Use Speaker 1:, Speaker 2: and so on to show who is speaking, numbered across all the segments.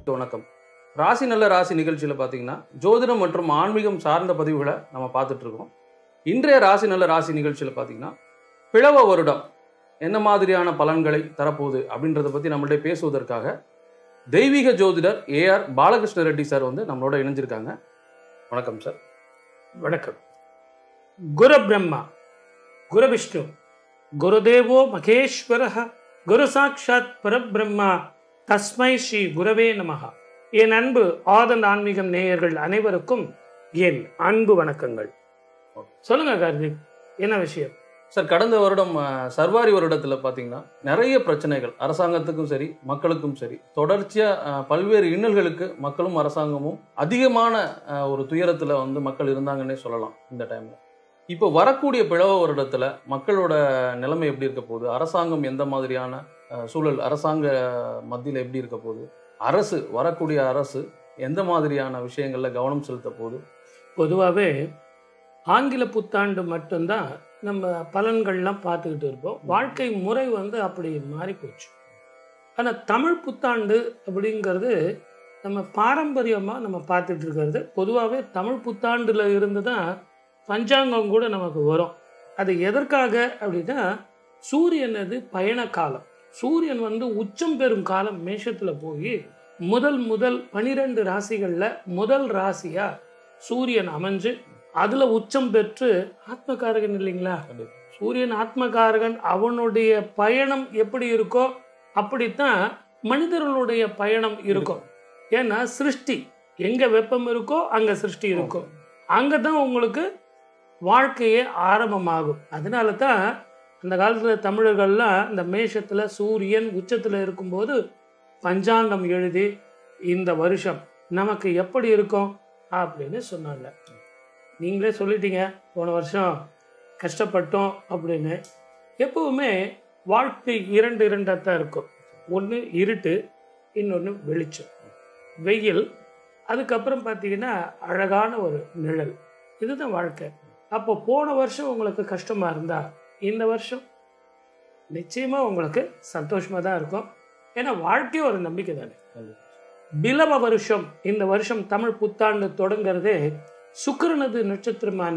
Speaker 1: வணக்கம் ராசி நல்ல ராசி நிகழ்ச்சியில் பார்த்தீங்கன்னா ஜோதிடம் மற்றும் ஆன்மீகம் சார்ந்த பதிவுகளை நம்ம பார்த்துட்டு இருக்கோம் இன்றைய ராசி நல்ல ராசி நிகழ்ச்சியில் பார்த்தீங்கன்னா பிளவ வருடம் என்ன மாதிரியான பலன்களை தரப்போகுது அப்படின்றத பற்றி நம்மள்ட்ட பேசுவதற்காக தெய்வீக ஜோதிடர் ஏஆர் பாலகிருஷ்ண ரெட்டி சார் வந்து நம்மளோட இணைஞ்சிருக்காங்க வணக்கம் சார்
Speaker 2: வணக்கம் குரு பிரம்மா குரு விஷ்ணு குருதேவோ மகேஸ்வர குரு சாட்சாத் பரபிரம்மா தஸ்மை ஸ்ரீ குரவே நமஹ என் அன்பு ஆதன் ஆன்மீகம் நேயர்கள் அனைவருக்கும் என் அன்பு வணக்கங்கள் சொல்லுங்க கார்த்திக் என்ன விஷயம்
Speaker 1: சார் கடந்த வருடம் அஹ், சர்வாரி வருடத்தில் பார்த்தீங்கன்னா நிறைய பிரச்சனைகள் அரசாங்கத்துக்கும் சரி மக்களுக்கும் சரி தொடர்ச்சியாக பல்வேறு இன்னல்களுக்கு மக்களும் அரசாங்கமும் அதிகமான அஹ், ஒரு துயரத்தில் வந்து மக்கள் இருந்தாங்கன்னே சொல்லலாம் இந்த டைமில் இப்போ வரக்கூடிய பிளவ வருடத்தில் மக்களோட நிலைமை எப்படி இருக்க போகுது அரசாங்கம் எந்த மாதிரியான அஹ், சூழல் அரசாங்க மத்தியில் எப்படி இருக்க போகுது அரசு வரக்கூடிய அரசு எந்த மாதிரியான விஷயங்களில் கவனம் செலுத்த போகுது
Speaker 2: பொதுவாகவே ஆங்கில புத்தாண்டு மட்டும்தான் நம்ம பலன்கள்லாம் பார்த்துக்கிட்டு இருப்போம் வாழ்க்கை முறை வந்து அப்படி மாறி போச்சு ஆனால் தமிழ் புத்தாண்டு அப்படிங்கிறது நம்ம பாரம்பரியமாக நம்ம பார்த்துட்டு இருக்கிறது பொதுவாகவே தமிழ் புத்தாண்டில் இருந்து தான் பஞ்சாங்கம் கூட நமக்கு வரும் அது எதற்காக அப்படின்னா சூரியன் அது பயண காலம் சூரியன் வந்து உச்சம் பெறும் காலம் மேஷத்தில் போய் முதல் முதல் பனிரெண்டு ராசிகளில் முதல் ராசியாக சூரியன் அமைஞ்சு அதுல உச்சம் பெற்று ஆத்மகாரகன் இல்லைங்களா
Speaker 1: கண்டிப்பா.
Speaker 2: சூரியன் ஆத்மகாரகன் அவனுடைய பயணம் எப்படி இருக்கோ அப்படித்தான் மனிதர்களுடைய பயணம் இருக்கும் ஏன்னா சிருஷ்டி எங்க வெப்பம் இருக்கோ அங்க சிருஷ்டி இருக்கும் அங்கதான் உங்களுக்கு வாழ்க்கையே ஆரம்பமாகும் அதனால தான் அந்த காலத்துல தமிழர்கள்லாம் இந்த மேஷத்துல சூரியன் உச்சத்துல இருக்கும்போது பஞ்சாங்கம் எழுதி இந்த வருஷம் நமக்கு எப்படி இருக்கும் அப்படின்னு சொன்னாங்க நீங்களே சொல்லிட்டீங்க போன வருஷம் கஷ்டப்பட்டோம் அப்படின்னு எப்பவுமே வாழ்க்கை இரண்டு இரண்டாக தான் இருக்கும் ஒன்று இருட்டு இன்னொன்று வெளிச்சம் வெயில் அதுக்கப்புறம் பார்த்தீங்கன்னா அழகான ஒரு நிழல் இதுதான் வாழ்க்கை அப்போ போன வருஷம் உங்களுக்கு கஷ்டமாக இருந்தா இந்த வருஷம் நிச்சயமாக உங்களுக்கு சந்தோஷமாக தான் இருக்கும் ஏன்னா வாழ்க்கையே ஒரு நம்பிக்கை தானே பிலவ வருஷம் இந்த வருஷம் தமிழ் புத்தாண்டு தொடங்கிறதே சுக்கிரனது நட்சத்திரமான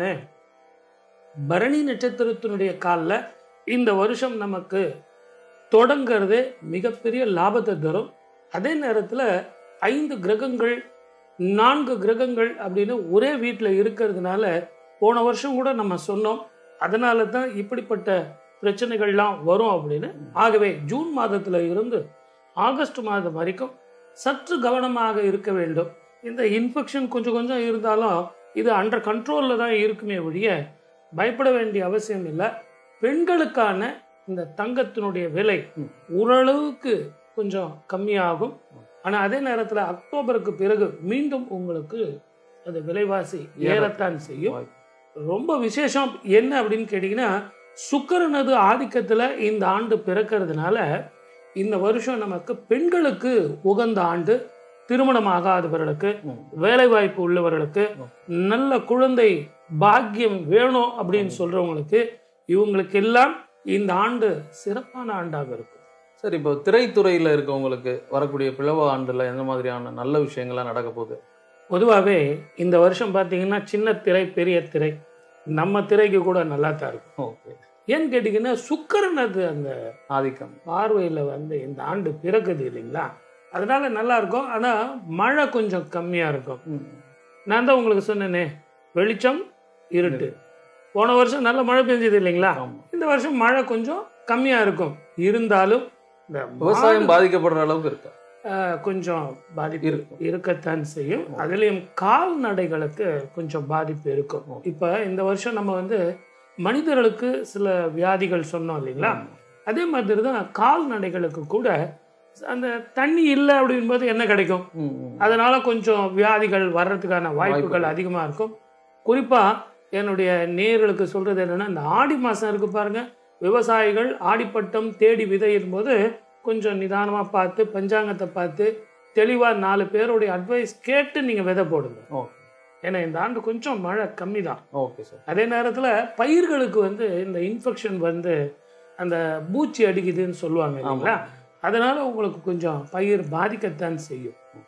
Speaker 2: பரணி நட்சத்திரத்தினுடைய காலில் இந்த வருஷம் நமக்கு தொடங்கிறது மிகப்பெரிய லாபத்தை தரும் அதே நேரத்தில் ஐந்து கிரகங்கள் நான்கு கிரகங்கள் அப்படின்னு ஒரே வீட்டில் இருக்கிறதுனால போன வருஷம் கூட நம்ம சொன்னோம் அதனால தான் இப்படிப்பட்ட பிரச்சனைகள்லாம் வரும் அப்படின்னு ஆகவே ஜூன் மாதத்தில் இருந்து ஆகஸ்ட் மாதம் வரைக்கும் சற்று கவனமாக இருக்க வேண்டும் இந்த இன்ஃபெக்ஷன் கொஞ்சம் கொஞ்சம் இருந்தாலும் இது அண்டர் கண்ட்ரோலில் தான் இருக்குமே ஒழிய பயப்பட வேண்டிய அவசியம் இல்லை பெண்களுக்கான இந்த தங்கத்தினுடைய விலை
Speaker 1: ம்.
Speaker 2: ஓரளவுக்கு கொஞ்சம் கம்மியாகும் ஆனால் அதே நேரத்தில் அக்டோபருக்கு பிறகு மீண்டும் உங்களுக்கு அது விலைவாசி ஏறத்தான் செய்யும்
Speaker 1: வாய்ப்பு.
Speaker 2: ரொம்ப விசேஷம் என்ன அப்படின்னு கேட்டிங்கன்னா சுக்கிரனது ஆதிக்கத்தில் இந்த ஆண்டு பிறக்கிறதுனால இந்த வருஷம் நமக்கு பெண்களுக்கு உகந்த ஆண்டு திருமணம் ஆகாதவர்களுக்கு
Speaker 1: ம்.
Speaker 2: வேலை வாய்ப்பு உள்ளவர்களுக்கு
Speaker 1: ம்.
Speaker 2: நல்ல குழந்தை பாக்கியம் வேணும் அப்படின்னு சொல்றவங்களுக்கு இவங்களுக்கு எல்லாம் இந்த ஆண்டு சிறப்பான ஆண்டாக இருக்கும்
Speaker 1: சார் இப்போ திரைத்துறையில் இருக்கவங்களுக்கு வரக்கூடிய பிளவ ஆண்டில் எந்த மாதிரியான நல்ல விஷயங்கள்லாம் நடக்க போகுது
Speaker 2: பொதுவாகவே இந்த வருஷம் பார்த்தீங்கன்னா சின்ன திரை பெரிய திரை நம்ம திரைக்கு கூட நல்லா தான் இருக்கும்
Speaker 1: ஓகே
Speaker 2: ஏன்னு கேட்டிங்கன்னா சுக்கிரனது அந்த
Speaker 1: ஆதிக்கம்
Speaker 2: பார்வையில் வந்து இந்த ஆண்டு பிறக்குது இல்லைங்களா அதனால நல்லா இருக்கும் ஆனால் மழை கொஞ்சம் கம்மியாக இருக்கும்
Speaker 1: ம்.
Speaker 2: நான் தான் உங்களுக்கு சொன்னேனே வெளிச்சம் இருட்டு போன வருஷம் நல்ல மழை பெஞ்சது இல்லைங்களா
Speaker 1: ஆமா.
Speaker 2: இந்த வருஷம் மழை கொஞ்சம் கம்மியாக இருக்கும் இருந்தாலும் இந்த
Speaker 1: விவசாயம்
Speaker 2: மாடு,
Speaker 1: பாதிக்கப்படுற அளவுக்கு இருக்கா
Speaker 2: அஹ், கொஞ்சம் பாதிப்பு
Speaker 1: இருக்கும்
Speaker 2: இருக்கத்தான் செய்யும்
Speaker 1: ஓ.
Speaker 2: அதுலேயும் கால்நடைகளுக்கு கொஞ்சம் பாதிப்பு இருக்கும்
Speaker 1: ஓ.
Speaker 2: இப்போ இந்த வருஷம் நம்ம வந்து மனிதர்களுக்கு சில வியாதிகள் சொன்னோம் இல்லைங்களா அதே மாதிரி தான் கால்நடைகளுக்கு கூட அந்த தண்ணி இல்லை அப்படின்போது என்ன கிடைக்கும்
Speaker 1: ம், ம்.
Speaker 2: அதனால கொஞ்சம் வியாதிகள் வர்றதுக்கான வாய்ப்புகள்
Speaker 1: வாய்ப்புகள்.
Speaker 2: அதிகமாக இருக்கும் குறிப்பாக என்னுடைய நேயர்களுக்கு சொல்றது என்னன்னா இந்த ஆடி மாதம் இருக்கு பாருங்க விவசாயிகள் ஆடிப்பட்டம் தேடி விதையும் போது கொஞ்சம் நிதானமாக பார்த்து பஞ்சாங்கத்தை பார்த்து தெளிவாக நாலு பேருடைய அட்வைஸ் கேட்டு நீங்கள் விதை போடுங்க
Speaker 1: ஓகே
Speaker 2: ஏன்னா இந்த ஆண்டு கொஞ்சம் மழை கம்மி தான்
Speaker 1: ஓகே சார்
Speaker 2: அதே நேரத்தில் பயிர்களுக்கு வந்து இந்த இன்ஃபெக்ஷன் வந்து அந்த பூச்சி அடிக்குதுன்னு சொல்லுவாங்க இல்லைங்களா அதனால உங்களுக்கு கொஞ்சம் பயிர் பாதிக்கத்தான் செய்யும்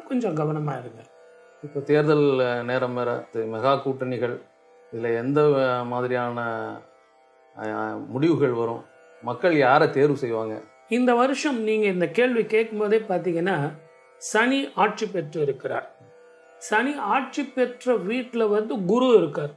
Speaker 2: கொஞ்சம் கவனமாக இருங்க
Speaker 1: இப்போ தேர்தல் அஹ், நேரம் வேற தி- மெகா கூட்டணிகள் இதில் எந்த அஹ், மாதிரியான அஹ், முடிவுகள் வரும் மக்கள் யாரை தேர்வு செய்வாங்க
Speaker 2: இந்த வருஷம் நீங்கள் இந்த கேள்வி கேட்கும்போதே பார்த்தீங்கன்னா சனி ஆட்சி பெற்று இருக்கிறார் சனி ஆட்சி பெற்ற வீட்டில் வந்து குரு இருக்கார்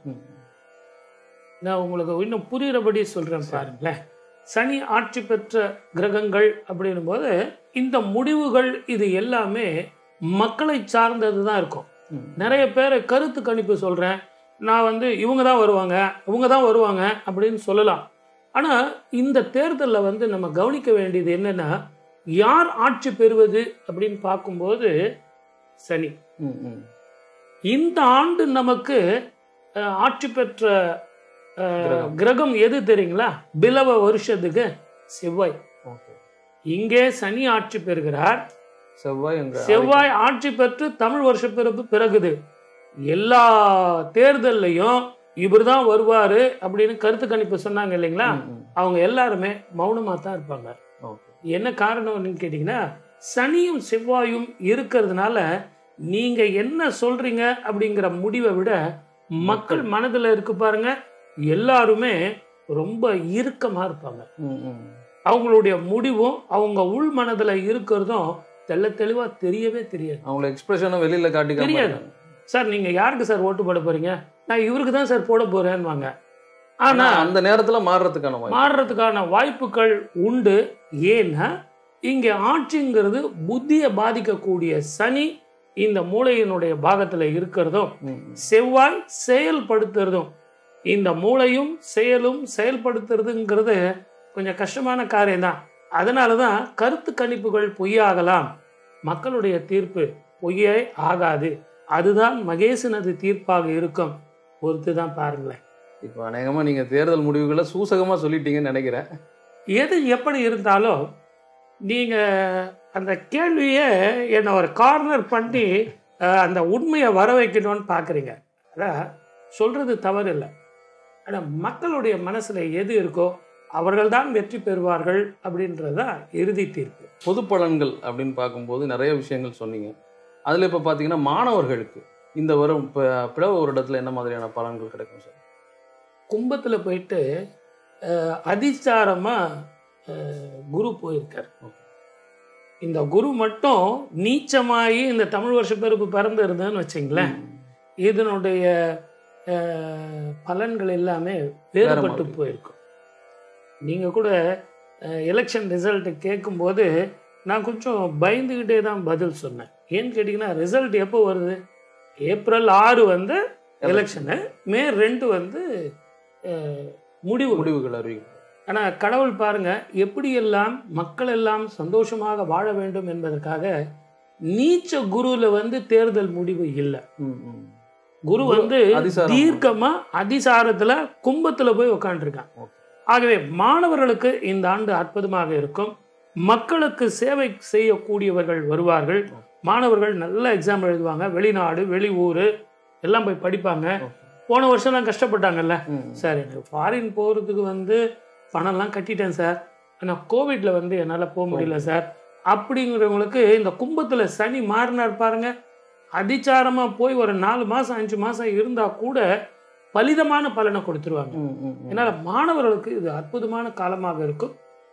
Speaker 2: நான் உங்களுக்கு இன்னும் புரிகிறபடி சொல்கிறேன் பாருங்களேன் சனி ஆட்சி பெற்ற கிரகங்கள் அப்படின்னும் போது இந்த முடிவுகள் இது எல்லாமே மக்களை சார்ந்தது தான் இருக்கும்
Speaker 1: ம்.
Speaker 2: நிறைய பேர் கருத்து கணிப்பு சொல்கிறேன் நான் வந்து இவங்க தான் வருவாங்க இவங்க தான் வருவாங்க அப்படின்னு சொல்லலாம் ஆனால் இந்த தேர்தலில் வந்து நம்ம கவனிக்க வேண்டியது என்னென்னா யார் ஆட்சி பெறுவது அப்படின்னு பார்க்கும்போது சனி
Speaker 1: ம், ம்.
Speaker 2: இந்த ஆண்டு நமக்கு அஹ், ஆட்சி பெற்ற அஹ்,
Speaker 1: கிரகம்.
Speaker 2: கிரகம் எது தெரியுங்களா பிலவ வருஷத்துக்கு செவ்வாய்
Speaker 1: ஓகே
Speaker 2: இங்கே சனி ஆட்சி பெறுகிறார்
Speaker 1: செவ்வாய் எங்க
Speaker 2: செவ்வாய் ஆட்சி பெற்று தமிழ் வருஷ பிறப்பு பிறகுது எல்லா தேர்தல்லையும் இவர் தான் வருவார் அப்படின்னு கருத்து கணிப்பு சொன்னாங்க இல்லைங்களா
Speaker 1: ம், ம்.
Speaker 2: அவங்க எல்லாருமே மௌனமாக தான் இருப்பாங்க
Speaker 1: ஓகே
Speaker 2: என்ன காரணம்னு கேட்டிங்கன்னா சனியும் செவ்வாயும் இருக்கிறதுனால நீங்க என்ன சொல்றீங்க அப்படிங்கிற முடிவை விட மக்கள் மனதில் இருக்கு பாருங்க எல்லாருமே ரொம்ப இறுக்கமா இருப்பாங்க
Speaker 1: ம், ம்.
Speaker 2: அவங்களுடைய முடிவும் அவங்க உள் மனதில் இருக்கிறதும் தெள்ள தெளிவா தெரியவே தெரியாது
Speaker 1: அவங்கள எக்ஸ்பிரஷனை வெளியில காட்டிக்காம
Speaker 2: தெரியாது.
Speaker 1: இருக்காங்க.
Speaker 2: சார் நீங்க யாருக்கு சார் ஓட்டு போட போறீங்க நான் இவருக்கு தான் சார் போட போறேன்னுவாங்க
Speaker 1: ஆனா
Speaker 2: ஆனா
Speaker 1: அந்த நேரத்துல மாறுறதுக்கான வாய்ப்பு
Speaker 2: மாறுறதுக்கான வாய்ப்புகள் உண்டு ஏன்னா இங்கே ஆட்சிங்கிறது புத்தியை பாதிக்கக்கூடிய சனி இந்த மூளையினுடைய பாகத்தில் இருக்கிறதும்
Speaker 1: ம், ம்.
Speaker 2: செவ்வாய் செயல்படுத்துறதும் இந்த மூளையும் செயலும் செயல்படுத்துறதுங்கிறது கொஞ்சம் கஷ்டமான காரியம்தான் அதனால தான் கருத்து கணிப்புகள் பொய்யாகலாம் மக்களுடைய தீர்ப்பு பொய்யே ஆகாது அதுதான் மகேசனது தீர்ப்பாக இருக்கும் பொறுத்து தான் பாருங்களேன்
Speaker 1: இப்போ அநேகமா நீங்க தேர்தல் முடிவுகளை சூசகமா சொல்லிட்டீங்கன்னு நினைக்கிறேன்
Speaker 2: எது எப்படி இருந்தாலும் நீங்கள் அந்த கேள்வியை என்னை ஒரு கார்னர் பண்ணி அஹ், அந்த உண்மையை வர வைக்கணும்னு பார்க்குறீங்க அதான் சொல்கிறது தவறு இல்லை ஆனால் மக்களுடைய மனசில் எது இருக்கோ அவர்கள்தான் வெற்றி பெறுவார்கள் அப்படின்றது தான் இறுதி தீர்ப்பு
Speaker 1: பொது பலன்கள் அப்படின்னு பார்க்கும்போது நிறைய விஷயங்கள் சொன்னீங்க அதுல இப்ப பாத்தீங்கன்னா மாணவர்களுக்கு இந்த வரும் இப்போ பிளவு வருடத்துல என்ன மாதிரியான பலன்கள் கிடைக்கும் சார்
Speaker 2: கும்பத்தில் போயிட்டு அதிச்சாரமாக குரு போயிருக்கார்
Speaker 1: Okay.
Speaker 2: இந்த குரு மட்டும் நீச்சமாகி இந்த தமிழ் வருஷ பிறப்பு பிறந்து இருந்ததுன்னு வச்சிங்களேன் இதனுடைய அஹ், பலன்கள் எல்லாமே வேறுபட்டு
Speaker 1: மாதிரி.
Speaker 2: போயிருக்கும் நீங்கள் கூட எலெக்ஷன் ரிசல்ட் கேட்கும்போது நான் கொஞ்சம் பயந்துக்கிட்டே தான் பதில் சொன்னேன் ஏன்னு கேட்டிங்கன்னா ரிசல்ட் எப்போ வருது ஏப்ரல் ஆறு வந்து எலெக்ஷனு மே ரெண்டு வந்து அஹ், முடிவு
Speaker 1: முடிவுகள் அறிவிக்கும்
Speaker 2: ஆனால் கடவுள் பாருங்க எப்படியெல்லாம் மக்கள் எல்லாம் சந்தோஷமாக வாழ வேண்டும் என்பதற்காக நீச்ச குருவில் வந்து தேர்தல் முடிவு இல்லை
Speaker 1: ம், ம்.
Speaker 2: குரு
Speaker 1: குரு
Speaker 2: வந்து
Speaker 1: அதிசாரம்.
Speaker 2: தீர்க்கமா அதிசாரத்துல கும்பத்துல போய் உட்காந்துருக்கான்
Speaker 1: Okay.
Speaker 2: ஆகவே மாணவர்களுக்கு இந்த ஆண்டு அற்புதமாக இருக்கும் மக்களுக்கு சேவை செய்யக்கூடியவர்கள் வருவார்கள்
Speaker 1: Okay.
Speaker 2: மாணவர்கள் நல்ல எக்ஸாம் எழுதுவாங்க வெளிநாடு வெளியூர் எல்லாம் போய் படிப்பாங்க
Speaker 1: Okay.
Speaker 2: போன வருஷம்லாம் கஷ்டப்பட்டாங்கல்ல
Speaker 1: ம், ம்.
Speaker 2: சார் எனக்கு ஃபாரின் போகிறதுக்கு வந்து பணம்லாம் கட்டிட்டேன் சார் ஆனால் கோவிட்ல வந்து என்னால் போக முடியல சார் அப்படிங்கிறவங்களுக்கு இந்த கும்பத்தில் சனி மாறினார் பாருங்க அதிச்சாரமாக போய் ஒரு நாலு மாதம் அஞ்சு மாதம் இருந்தால் கூட பலிதமான பலனை கொடுத்துருவாங்க
Speaker 1: ம், ம், ம்.
Speaker 2: அதனால் மாணவர்களுக்கு இது அற்புதமான காலமாக இருக்கும்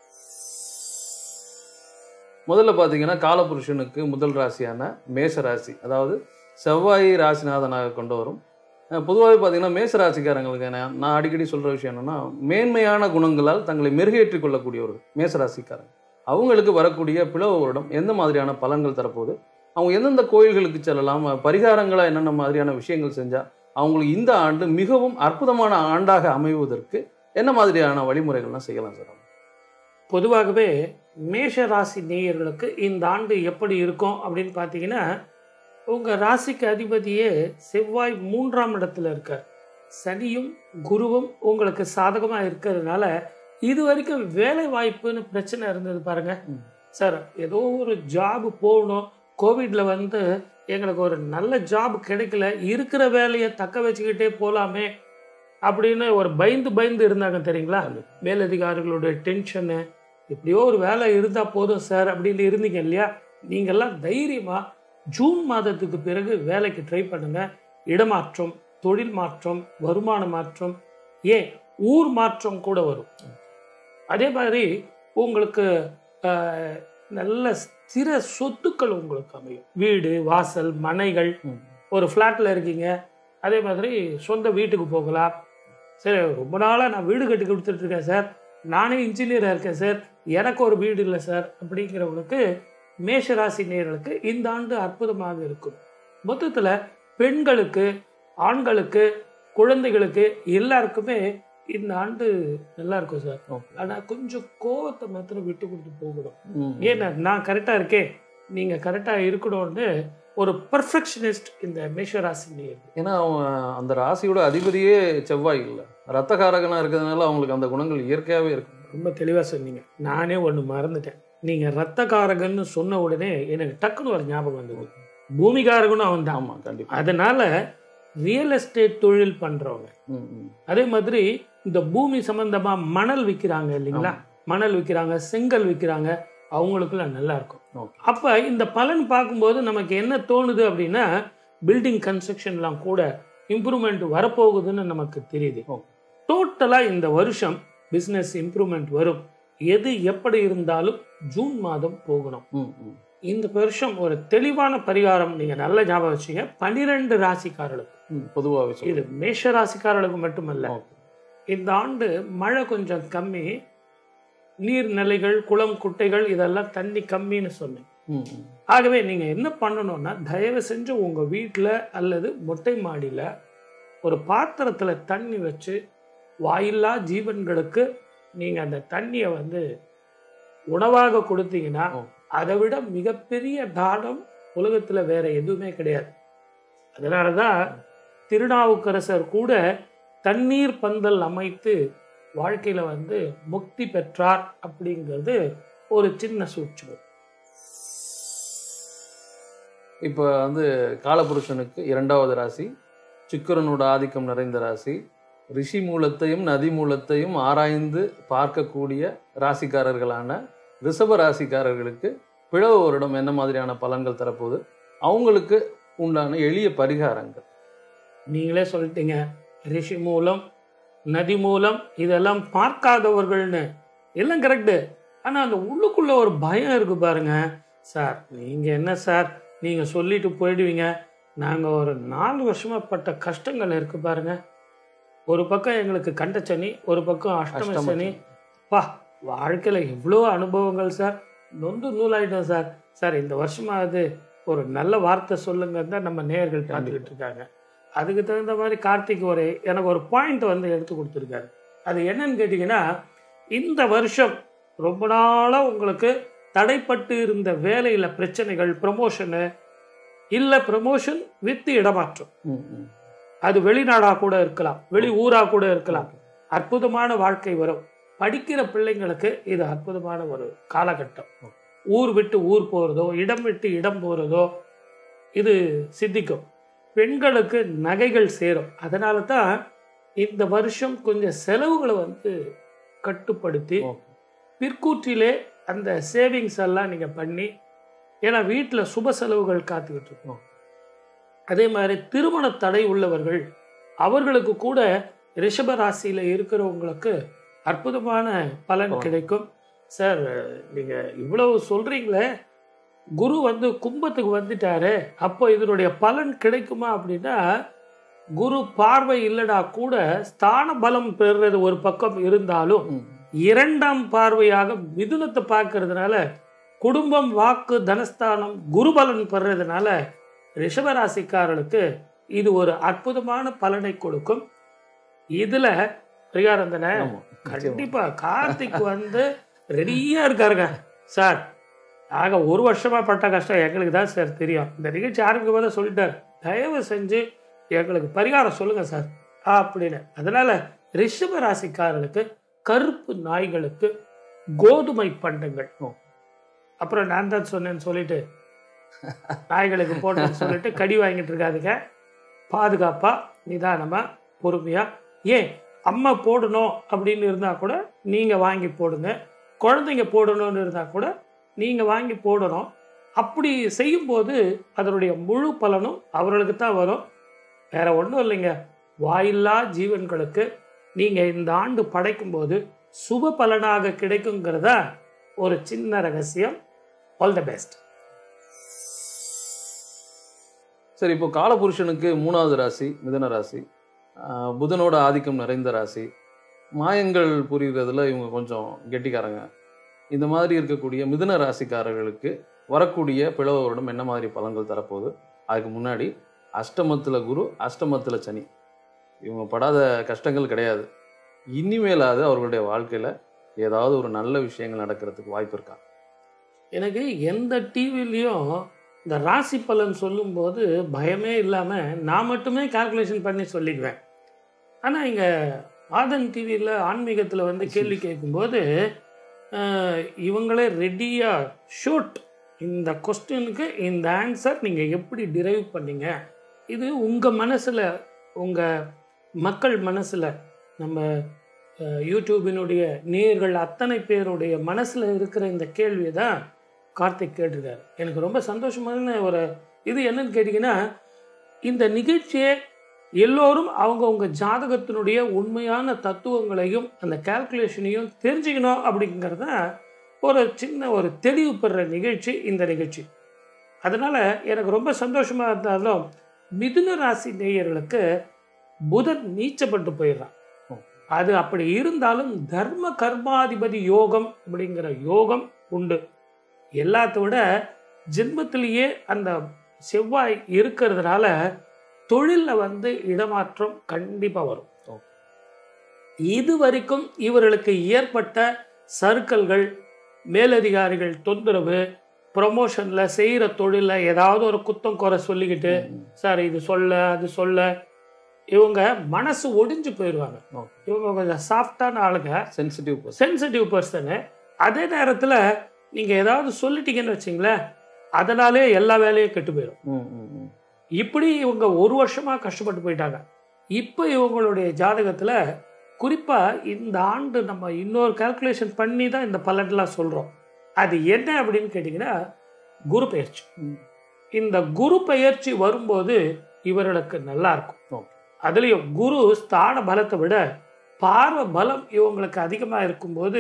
Speaker 1: முதல்ல பார்த்தீங்கன்னா காலபுருஷனுக்கு முதல் ராசியான மேஷ ராசி அதாவது செவ்வாய் ராசிநாதனாக கொண்டு வரும் பொதுவாகவே பார்த்தீங்கன்னா மேஷ ராசிக்காரங்களுக்கு நான் நான் அடிக்கடி சொல்கிற விஷயம் என்னன்னா மேன்மையான குணங்களால் தங்களை மெருகேற்றிக் கொள்ளக்கூடியவர்கள் மேஷ ராசிக்காரங்க அவங்களுக்கு வரக்கூடிய பிளவு வருடம் எந்த மாதிரியான பலன்கள் தரப்போகுது அவங்க எந்தெந்த கோயில்களுக்கு செல்லலாம் பரிகாரங்களாக என்னென்ன மாதிரியான விஷயங்கள் செஞ்சால் அவங்களுக்கு இந்த ஆண்டு மிகவும் அற்புதமான ஆண்டாக அமைவதற்கு என்ன மாதிரியான வழிமுறைகள்லாம் செய்யலாம் சார்
Speaker 2: பொதுவாகவே மேஷ ராசி நேயர்களுக்கு இந்த ஆண்டு எப்படி இருக்கும் அப்படின்னு பார்த்தீங்கன்னா உங்கள் ராசிக்கு அதிபதியே செவ்வாய் மூன்றாம் இடத்துல இருக்கார் சனியும் குருவும் உங்களுக்கு சாதகமாக இருக்கிறதுனால இது வரைக்கும் வேலை வாய்ப்புன்னு பிரச்சனை இருந்தது பாருங்க
Speaker 1: ம்.
Speaker 2: சார் ஏதோ ஒரு ஜாப் போகணும் கோவிட்ல வந்து எங்களுக்கு ஒரு நல்ல ஜாப் கிடைக்கல இருக்கிற வேலையை தக்க வச்சுக்கிட்டே போகலாமே அப்படின்னு ஒரு பயந்து பயந்து இருந்தாங்க தெரியுங்களா மேலதிகாரிகளுடைய டென்ஷனு எப்படியோ ஒரு வேலை இருந்தால் போதும் சார் அப்படின்னு இருந்தீங்க இல்லையா நீங்கள்லாம் தைரியமாக ஜூன் மாதத்துக்கு பிறகு வேலைக்கு ட்ரை பண்ணுங்க இடமாற்றம் தொழில் மாற்றம் வருமான மாற்றம் ஏன் ஊர் மாற்றம் கூட வரும் அதே மாதிரி உங்களுக்கு ஆஹ், நல்ல ஸ்திர சொத்துக்கள் உங்களுக்கு அமையும் வீடு வாசல் மனைகள்
Speaker 1: ம்.
Speaker 2: ஒரு ஃப்ளாட்டில் இருக்கீங்க அதே மாதிரி சொந்த வீட்டுக்கு போகலாம் சரி ரொம்ப நாளாக நான் வீடு கட்டி கொடுத்துட்டு இருக்கேன் சார் நானே இன்ஜினியராக இருக்கேன் சார் எனக்கு ஒரு வீடு இல்லை சார் அப்படிங்கிறவங்களுக்கு மேஷராசி நேயர்களுக்கு இந்த ஆண்டு அற்புதமாக இருக்கும் மொத்தத்தில் பெண்களுக்கு ஆண்களுக்கு குழந்தைகளுக்கு எல்லாருக்குமே இந்த ஆண்டு நல்லா இருக்கும் சார்
Speaker 1: ஓகே
Speaker 2: ஆனால் கொஞ்சம் கோவத்தை மாத்திரம் விட்டு கொடுத்து போகணும்
Speaker 1: ம்.
Speaker 2: ஏன்னா நான் கரெக்டாக இருக்கேன் நீங்கள் கரெக்டாக இருக்கணும்னு ஒரு பர்ஃபெக்ஷனிஸ்ட் இந்த மேஷராசி நேயர்
Speaker 1: ஏன்னா அவன் அந்த ராசியோட அதிபதியே செவ்வாய் இல்லை ரத்தகாரகனா இருக்கிறதுனால அவங்களுக்கு அந்த குணங்கள் இயற்கையாகவே இருக்கும்
Speaker 2: ரொம்ப தெளிவாக சொன்னீங்க நானே ஒன்று மறந்துட்டேன் நீங்கள் ரத்தகாரகன்னு சொன்ன உடனே எனக்கு டக்குன்னு ஒரு ஞாபகம் வந்தது பூமிகாரகனும் அவன் தான்
Speaker 1: ஆமாம் கண்டிப்பாக
Speaker 2: அதனால ரியல் எஸ்டேட் தொழில் பண்ணுறவங்க
Speaker 1: ம் ம்
Speaker 2: அதே மாதிரி இந்த பூமி சம்பந்தமாக மணல் விற்கிறாங்க இல்லைங்களா மணல் விற்கிறாங்க செங்கல் விற்கிறாங்க அவங்களுக்குலாம் நல்லா இருக்கும்
Speaker 1: ஓகே
Speaker 2: அப்போ இந்த பலன் பார்க்கும்போது நமக்கு என்ன தோணுது அப்படின்னா பில்டிங் கன்ஸ்ட்ரக்ஷன்லாம் கூட இம்ப்ரூவ்மெண்ட் வரப்போகுதுன்னு நமக்கு தெரியுது
Speaker 1: ஓ.
Speaker 2: டோட்டலாக இந்த வருஷம் பிஸ்னஸ் இம்ப்ரூவ்மெண்ட் வரும் எது எப்படி இருந்தாலும் ஜூன் மாதம் போகணும்
Speaker 1: ம் ம்
Speaker 2: இந்த வருஷம் ஒரு தெளிவான பரிகாரம் நீங்கள் நல்ல ஞாபகம் வச்சீங்க பன்னிரெண்டு ராசிக்காரர்களுக்கு
Speaker 1: ம் பொதுவாகவே
Speaker 2: இது
Speaker 1: சொல்லுங்கள்
Speaker 2: மேஷ ராசிக்காரர்களுக்கு மட்டுமல்ல
Speaker 1: ஓகே
Speaker 2: இந்த ஆண்டு மழை கொஞ்சம் கம்மி நீர்நிலைகள் குளம் குட்டைகள் இதெல்லாம் தண்ணி கம்மின்னு சொன்னேன்
Speaker 1: ம் ம்
Speaker 2: ஆகவே நீங்கள் என்ன பண்ணணும்னா தயவு செஞ்சு உங்கள் வீட்டில் அல்லது மொட்டை மாடியில் ஒரு பாத்திரத்தில் தண்ணி வச்சு வாயில்லா ஜீவன்களுக்கு நீங்கள் அந்த தண்ணியை வந்து உணவாக கொடுத்தீங்கன்னா
Speaker 1: ஓ.
Speaker 2: அதை விட மிகப்பெரிய தானம் உலகத்தில் வேற எதுவுமே கிடையாது அதனால தான் திருநாவுக்கரசர் கூட தண்ணீர் பந்தல் அமைத்து வாழ்க்கையில் வந்து முக்தி பெற்றார் அப்படிங்கிறது ஒரு சின்ன சூட்சுமம்
Speaker 1: இப்போ வந்து காலபுருஷனுக்கு இரண்டாவது ராசி சுக்கிரனோட ஆதிக்கம் நிறைந்த ராசி ரிஷி மூலத்தையும் நதி மூலத்தையும் ஆராய்ந்து பார்க்கக்கூடிய ராசிக்காரர்களான ரிஷப ராசிக்காரர்களுக்கு பிழவ வருடம் என்ன மாதிரியான பலன்கள் தரப்போகுது அவங்களுக்கு உண்டான எளிய பரிகாரங்கள்
Speaker 2: நீங்களே சொல்லிட்டீங்க ரிஷி மூலம் நதி மூலம் இதெல்லாம் பார்க்காதவர்கள்னு எல்லாம் கரெக்டு ஆனால் அந்த உள்ளுக்குள்ள ஒரு பயம் இருக்கு பாருங்க சார் நீங்கள் என்ன சார் நீங்கள் சொல்லிட்டு போயிடுவீங்க நாங்கள் ஒரு நாலு வருஷமா பட்ட கஷ்டங்கள் இருக்கு பாருங்க ஒரு பக்கம் எங்களுக்கு கண்டச்சனி ஒரு பக்கம் அஷ்டம
Speaker 1: அஷ்டம
Speaker 2: சனி பா வாழ்க்கையில் எவ்வளோ அனுபவங்கள் சார் நொந்து நூலாயிட்டோம் சார் சார் இந்த வருஷமாவது ஒரு நல்ல வார்த்தை சொல்லுங்கன்னு தான் நம்ம நேயர்கள் பார்த்துக்கிட்டு இருக்காங்க அதுக்கு தகுந்த மாதிரி கார்த்திக் ஒரு எனக்கு ஒரு பாயிண்ட் வந்து எடுத்து கொடுத்துருக்காரு அது என்னன்னு கேட்டிங்கன்னா இந்த வருஷம் ரொம்ப நாளாக உங்களுக்கு தடைப்பட்டு இருந்த வேலையில் பிரச்சனைகள் ப்ரமோஷனு இல்லை ப்ரமோஷன் வித் இடமாற்றம்
Speaker 1: ம், ம்.
Speaker 2: அது வெளிநாடாக கூட இருக்கலாம் வெளி ஊராக கூட இருக்கலாம் அற்புதமான வாழ்க்கை வரும் படிக்கிற பிள்ளைங்களுக்கு இது அற்புதமான ஒரு காலகட்டம் ஊர் விட்டு ஊர் போகிறதோ இடம் விட்டு இடம் போகிறதோ இது சித்திக்கும் பெண்களுக்கு நகைகள் சேரும் அதனால தான் இந்த வருஷம் கொஞ்சம் செலவுகளை வந்து கட்டுப்படுத்தி
Speaker 1: ஓகே.
Speaker 2: பிற்கூற்றிலே அந்த சேவிங்ஸ் எல்லாம் நீங்கள் பண்ணி ஏன்னா வீட்டில் சுப செலவுகள் காத்துக்கிட்டு இருக்கோம் அதே மாதிரி திருமண தடை உள்ளவர்கள் அவர்களுக்கு கூட ரிஷப ராசியில் இருக்கிறவங்களுக்கு அற்புதமான பலன்
Speaker 1: பலன்.
Speaker 2: கிடைக்கும் சார் நீங்கள் இவ்வளவு சொல்கிறீங்களே குரு வந்து கும்பத்துக்கு வந்துட்டாரு அப்போ இதனுடைய பலன் கிடைக்குமா அப்படின்னா குரு பார்வை இல்லைனா கூட ஸ்தான பலம் பெறுறது ஒரு பக்கம் இருந்தாலும்
Speaker 1: ம்.
Speaker 2: இரண்டாம் பார்வையாக மிதுனத்தை பார்க்கறதுனால குடும்பம் வாக்கு தனஸ்தானம் குருபலன் பெறுறதுனால ரிஷபராசிக்காரர்களுக்கு இது ஒரு அற்புதமான பலனை கொடுக்கும் இதுல பிரியாரந்தன
Speaker 1: ஆமா. நிச்சயமா.
Speaker 2: கண்டிப்பா கார்த்திக் வந்து ரெடியா இருக்காருங்க சார் ஆக ஒரு வருஷமா பட்ட கஷ்டம் எங்களுக்கு தான் சார் தெரியும் இந்த நிகழ்ச்சி ஆரம்பிக்கும் போதே சொல்லிட்டார் தயவு செஞ்சு எங்களுக்கு பரிகாரம் சொல்லுங்க சார் அப்படின்னு அதனால ரிஷப ராசிக்காரர்களுக்கு கருப்பு நாய்களுக்கு கோதுமை பண்டங்கள்
Speaker 1: ஓ.
Speaker 2: அப்புறம் நான் தான் சொன்னேன்னு சொல்லிட்டு நாய்களுக்கு போட்டேன்னு சொல்லிட்டு கடி வாங்கிட்டு இருக்காதுங்க பாதுகாப்பா நிதானமா பொறுமையா ஏன் அம்மா போடணும் அப்படின்னு இருந்தா கூட நீங்க வாங்கி போடுங்க குழந்தைங்க போடணும்னு இருந்தா கூட நீங்க வாங்கி போடணும் அப்படி செய்யும்போது அதனுடைய முழு பலனும் அவர்களுக்கு தான் வரும் வேற ஒன்றும் இல்லைங்க வாயில்லா ஜீவன்களுக்கு நீங்கள் இந்த ஆண்டு படைக்கும்போது சுப பலனாக கிடைக்குங்கிறத ஒரு சின்ன ரகசியம் ஆல் த பெஸ்ட்
Speaker 1: சரி இப்போ காலபுருஷனுக்கு மூணாவது ராசி மிதுன ராசி ஆஹ் புதனோட ஆதிக்கம் நிறைந்த ராசி மாயங்கள் புரிகிறதுல இவங்க கொஞ்சம் கெட்டிக்காரங்க இந்த மாதிரி இருக்கக்கூடிய மிதுன ராசிக்காரர்களுக்கு வரக்கூடிய பிளவ வருடம் என்ன மாதிரி பலன்கள் தரப்போகுது அதுக்கு முன்னாடி அஷ்டமத்தில் குரு அஷ்டமத்தில் சனி இவங்க படாத கஷ்டங்கள் கிடையாது இனிமேலாவது அவர்களுடைய வாழ்க்கையில் ஏதாவது ஒரு நல்ல விஷயங்கள் நடக்கிறதுக்கு வாய்ப்பு இருக்கா
Speaker 2: எனக்கு எந்த டிவிலையும் இந்த ராசி பலன் சொல்லும்போது பயமே இல்லாமல் நான் மட்டுமே கால்குலேஷன் பண்ணி சொல்லிக்குவேன் ஆனால் இங்கே ஆதன் டிவியில் ஆன்மீகத்தில் வந்து கேள்வி கேட்கும்போது அஹ், இவங்களே ரெடியாக ஷூட் இந்த கொஸ்டினுக்கு இந்த ஆன்சர் நீங்கள் எப்படி டிரைவ் பண்ணீங்க இது உங்கள் மனசில் உங்கள் மக்கள் மனசில் நம்ம அஹ், யூடியூபினுடைய நேயர்கள் அத்தனை பேருடைய மனசில் இருக்கிற இந்த கேள்வியை தான் கார்த்திக் கேட்டிருக்காரு எனக்கு ரொம்ப சந்தோஷமான ஒரு இது என்னன்னு கேட்டிங்கன்னா இந்த நிகழ்ச்சியை எல்லோரும் அவங்கவுங்க ஜாதகத்தினுடைய உண்மையான தத்துவங்களையும் அந்த கால்குலேஷனையும் தெரிஞ்சுக்கணும் அப்படிங்கிறத ஒரு சின்ன ஒரு தெளிவு பெறுற நிகழ்ச்சி இந்த நிகழ்ச்சி அதனால் எனக்கு ரொம்ப சந்தோஷமாக இருந்தாலும் மிதுன ராசி நேயர்களுக்கு புதன் நீச்சப்பட்டு போயிடுறான் அது அப்படி இருந்தாலும் தர்ம கர்மாதிபதி யோகம் அப்படிங்கிற யோகம் உண்டு எல்லாத்த விட ஜென்மத்திலேயே அந்த செவ்வாய் இருக்கிறதுனால தொழிலில் வந்து இடமாற்றம் கண்டிப்பாக வரும்
Speaker 1: Okay.
Speaker 2: இது வரைக்கும் இவர்களுக்கு ஏற்பட்ட சர்க்கிள்கள் மேலதிகாரிகள் தொந்தரவு ப்ரொமோஷனில் செய்கிற தொழிலில் ஏதாவது ஒரு குத்தம் குறை சொல்லிக்கிட்டு சார் இது சொல்ல அது சொல்ல இவங்க மனசு ஒடிஞ்சு போயிடுவாங்க
Speaker 1: Okay.
Speaker 2: இவங்க கொஞ்சம் சாஃப்டான ஆளுங்க
Speaker 1: சென்சிட்டிவ்
Speaker 2: சென்சிட்டிவ் பர்சனு அதே நேரத்தில் நீங்கள் ஏதாவது சொல்லிட்டீங்கன்னு வச்சிங்களேன் அதனாலே எல்லா வேலையும் கெட்டு போயிடும்
Speaker 1: ம் ம் ம்
Speaker 2: இப்படி இவங்க ஒரு வருஷமாக கஷ்டப்பட்டு போயிட்டாங்க இப்போ இவங்களுடைய ஜாதகத்தில் குறிப்பாக இந்த ஆண்டு நம்ம இன்னொரு கால்குலேஷன் பண்ணி தான் இந்த பலன்லாம் சொல்கிறோம் அது என்ன அப்படின்னு கேட்டிங்கன்னா குரு பெயர்ச்சி
Speaker 1: ம்.
Speaker 2: இந்த குரு பெயர்ச்சி வரும்போது இவர்களுக்கு நல்லா இருக்கும்
Speaker 1: Okay.
Speaker 2: அதுலேயும் குரு ஸ்தான பலத்தை விட பார்வை பலம் இவங்களுக்கு அதிகமாக இருக்கும்போது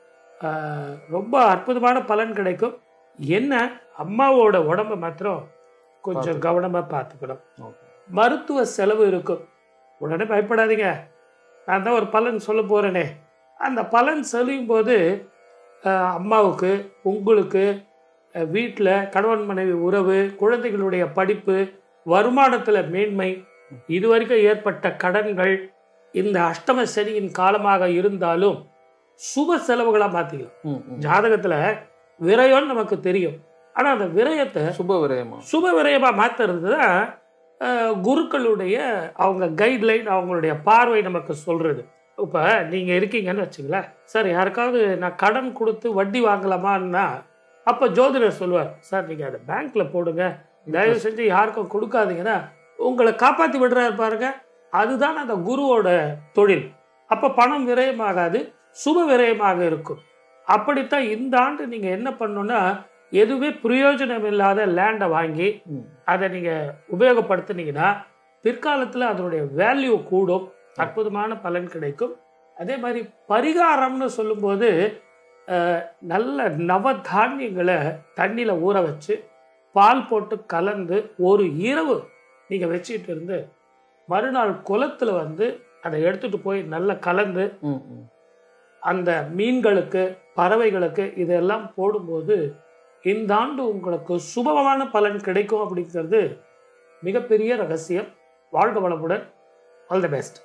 Speaker 2: ஆஹ், ரொம்ப அற்புதமான பலன் கிடைக்கும் என்ன அம்மாவோட உடம்பை மாத்திரம் கொஞ்சம்
Speaker 1: பார்த்துக்கணும்.
Speaker 2: கவனமாக பார்த்துக்கணும்
Speaker 1: ஓகே
Speaker 2: மருத்துவ செலவு இருக்கும் உடனே பயப்படாதீங்க நான் தான் ஒரு பலன் சொல்ல போகிறேனே அந்த பலன் சொல்லும் போது ஆஹ், அம்மாவுக்கு உங்களுக்கு வீட்டில் கணவன் மனைவி உறவு குழந்தைகளுடைய படிப்பு வருமானத்தில் மேன்மை இதுவரைக்கும் ஏற்பட்ட கடன்கள் இந்த அஷ்டம சனியின் காலமாக இருந்தாலும் சுப செலவுகளாக மாற்றிக்கலாம்
Speaker 1: ம் ம்
Speaker 2: ஜாதகத்தில் விரயம்னு நமக்கு தெரியும் ஆனால் அந்த விரயத்தை
Speaker 1: சுப விரயமா
Speaker 2: சுப விரயமாக மாற்றுறது தான் அஹ், குருக்களுடைய அவங்க கைட்லைன் அவங்களுடைய பார்வை நமக்கு சொல்கிறது இப்போ நீங்கள் இருக்கீங்கன்னு வச்சுங்களேன் சார் யாருக்காவது நான் கடன் கொடுத்து வட்டி வாங்கலாமான்னா அப்போ ஜோதிடர் சொல்லுவார் சார் நீங்கள் அதை பேங்க்கில் போடுங்க தயவு செஞ்சு யாருக்கும் கொடுக்காதீங்கன்னா உங்களை காப்பாற்றி விடுறாரு பாருங்க அதுதான் அந்த குருவோட தொழில் அப்போ பணம் விரயமாகாது சுப விரயமாக இருக்கும் அப்படித்தான் இந்த ஆண்டு நீங்கள் என்ன பண்ணணும்னா எதுவுமே பிரயோஜனம் இல்லாத லேண்டை வாங்கி
Speaker 1: ம்
Speaker 2: அதை நீங்கள் உபயோகப்படுத்துனீங்கன்னா பிற்காலத்தில் அதனுடைய வேல்யூ கூடும் அற்புதமான பலன் கிடைக்கும் அதே மாதிரி பரிகாரம்னு சொல்லும்போது அஹ், நல்ல நவதானியங்களை தண்ணியில் ஊற வச்சு பால் போட்டு கலந்து ஒரு இரவு நீங்கள் வச்சுட்டு இருந்து மறுநாள் குளத்தில் வந்து அதை எடுத்துகிட்டு போய் நல்லா கலந்து
Speaker 1: ம் ம்
Speaker 2: அந்த மீன்களுக்கு பறவைகளுக்கு இதெல்லாம் போடும்போது இந்த ஆண்டு உங்களுக்கு சுபமான பலன் கிடைக்கும் அப்படிங்கிறது மிகப்பெரிய ரகசியம் வாழ்க வளமுடன் ஆல் த பெஸ்ட்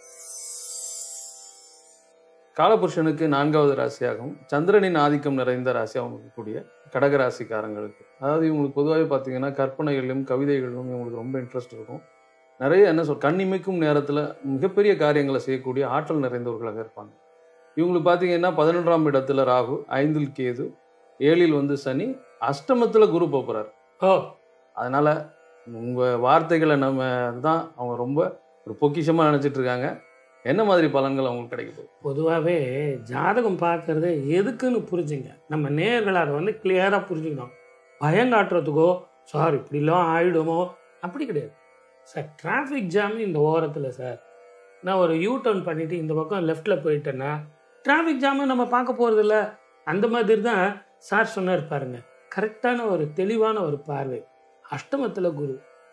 Speaker 1: காலபுருஷனுக்கு நான்காவது ராசியாகவும் சந்திரனின் ஆதிக்கம் நிறைந்த ராசியாகவும் இருக்கக்கூடிய கடக ராசிக்காரங்களுக்கு அதாவது இவங்களுக்கு பொதுவாகவே பார்த்தீங்கன்னா கற்பனைகளிலும் கவிதைகளிலும் இவங்களுக்கு ரொம்ப இன்ட்ரெஸ்ட் இருக்கும் நிறைய என்ன சொல் கண்ணிமைக்கும் நேரத்தில் மிகப்பெரிய காரியங்களை செய்யக்கூடிய ஆற்றல் நிறைந்தவர்களாக இருப்பாங்க இவங்களுக்கு பார்த்தீங்கன்னா பதினொன்றாம் இடத்துல ராகு ஐந்தில் கேது ஏழில் வந்து சனி அஷ்டமத்தில் குரு போகிறார்
Speaker 2: ஓ
Speaker 1: அதனால் உங்கள் வார்த்தைகளை நம்ம தான் அவங்க ரொம்ப ஒரு பொக்கிஷமாக நினச்சிட்டு இருக்காங்க என்ன மாதிரி பலன்கள் அவங்களுக்கு கிடைக்குது
Speaker 2: பொதுவாகவே ஜாதகம் பார்க்கறது எதுக்குன்னு புரிஞ்சுங்க நம்ம நேயர்கள் அதை வந்து கிளியராக புரிஞ்சுக்கணும் பயங்காட்டுறதுக்கோ சார் இப்படிலாம் ஆயிடுமோ அப்படி கிடையாது சார் டிராஃபிக் ஜாம் இந்த ஓரத்தில் சார் நான் ஒரு யூ டர்ன் பண்ணிட்டு இந்த பக்கம் லெஃப்டில் போயிட்டேன்னா டிராஃபிக் ஜாமு நம்ம பார்க்க போகிறதில்ல அந்த மாதிரி தான் சார் சொன்னார் பாருங்க கரெக்டான ஒரு தெளிவான ஒரு பார்வை அஷ்டமத்தில் குரு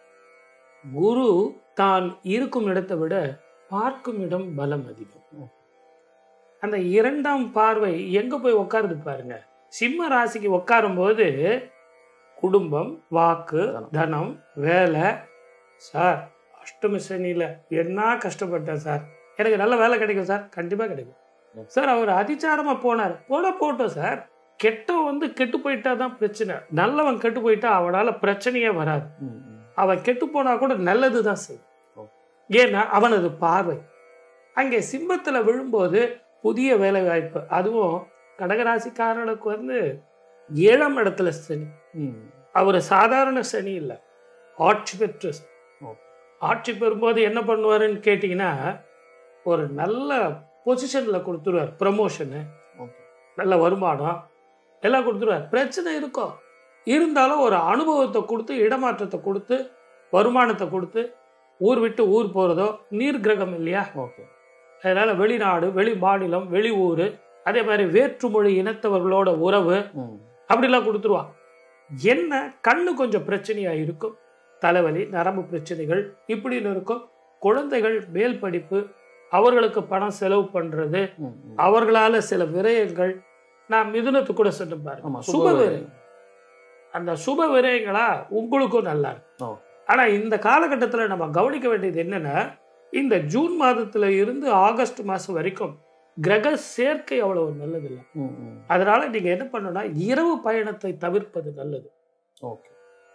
Speaker 2: குரு தான் இருக்கும் இடத்தை விட பார்க்கும் இடம் பலம் அதிகம் அந்த இரண்டாம் பார்வை எங்க போய் உட்காருது பாருங்க சிம்ம ராசிக்கு உட்காரும் போது குடும்பம் வாக்கு
Speaker 1: தனம்.
Speaker 2: தனம் வேலை சார் அஷ்டமி சனியில என்ன கஷ்டப்பட்டேன் சார் எனக்கு நல்ல வேலை கிடைக்கும் சார் கண்டிப்பா கிடைக்கும்
Speaker 1: ம்.
Speaker 2: சார் அவர் அதிச்சாரமா போனார் போட போட்டோம் சார் கெட்டவன் வந்து கெட்டு போயிட்டா தான் பிரச்சனை நல்லவன் கெட்டு போயிட்டா அவனால பிரச்சனையே வராது
Speaker 1: ம், ம்.
Speaker 2: அவன் கெட்டு போனா கூட நல்லது தான் செய்யும்
Speaker 1: ஓ.
Speaker 2: ஏன்னா அவனது பார்வை அங்கே சிம்மத்தில் விழும்போது புதிய வேலை வாய்ப்பு அதுவும் கடகராசிக்காரனுக்கு வந்து ஏழாம் இடத்துல சனி
Speaker 1: ம்.
Speaker 2: அவர் சாதாரண சனி இல்லை ஆட்சி பெற்ற சனி.
Speaker 1: ஓ.
Speaker 2: ஆட்சி பெறும்போது என்ன பண்ணுவாருன்னு கேட்டிங்கன்னா ஒரு நல்ல பொசிஷனில் கொடுத்துருவார் ப்ரமோஷனு
Speaker 1: ஓகே.
Speaker 2: நல்ல வருமானம் எல்லாம் கொடுத்துருவார் பிரச்சனை இருக்கும் இருந்தாலும் ஒரு அனுபவத்தை கொடுத்து இடமாற்றத்தை கொடுத்து வருமானத்தை கொடுத்து ஊர் விட்டு ஊர் போகிறதோ நீர் கிரகம் இல்லையா
Speaker 1: ஓகே
Speaker 2: அதனால் வெளிநாடு வெளி மாநிலம் வெளி ஊர் அதே மாதிரி வேற்றுமொழி இனத்தவர்களோட உறவு
Speaker 1: ம்.
Speaker 2: அப்படிலாம் கொடுத்துருவான் என்ன கண்ணு கொஞ்சம் பிரச்சனையாக இருக்கும் தலைவலி நரம்பு பிரச்சனைகள் இப்படின்னு இருக்கும் குழந்தைகள் மேல் படிப்பு அவர்களுக்கு பணம் செலவு பண்ணுறது
Speaker 1: ம், ம்.
Speaker 2: அவர்களால சில விரயங்கள் நான் மிதுனத்துக்கு கூட சொன்ன
Speaker 1: ஆமா
Speaker 2: பாருங்க
Speaker 1: சுப
Speaker 2: சுப
Speaker 1: வேலை.
Speaker 2: விரயம் அந்த சுப விரயங்களா உங்களுக்கும் நல்லா இருக்கும்
Speaker 1: ஓ.
Speaker 2: ஆனா இந்த காலகட்டத்தில் நம்ம கவனிக்க வேண்டியது என்னன்னா இந்த ஜூன் மாதத்துல இருந்து ஆகஸ்ட் மாசம் வரைக்கும் கிரக சேர்க்கை அவ்வளவு நல்லதில்லை
Speaker 1: ம், ம்.
Speaker 2: அதனால நீங்க என்ன பண்ணணும்னா இரவு பயணத்தை தவிர்ப்பது நல்லது
Speaker 1: ஓகே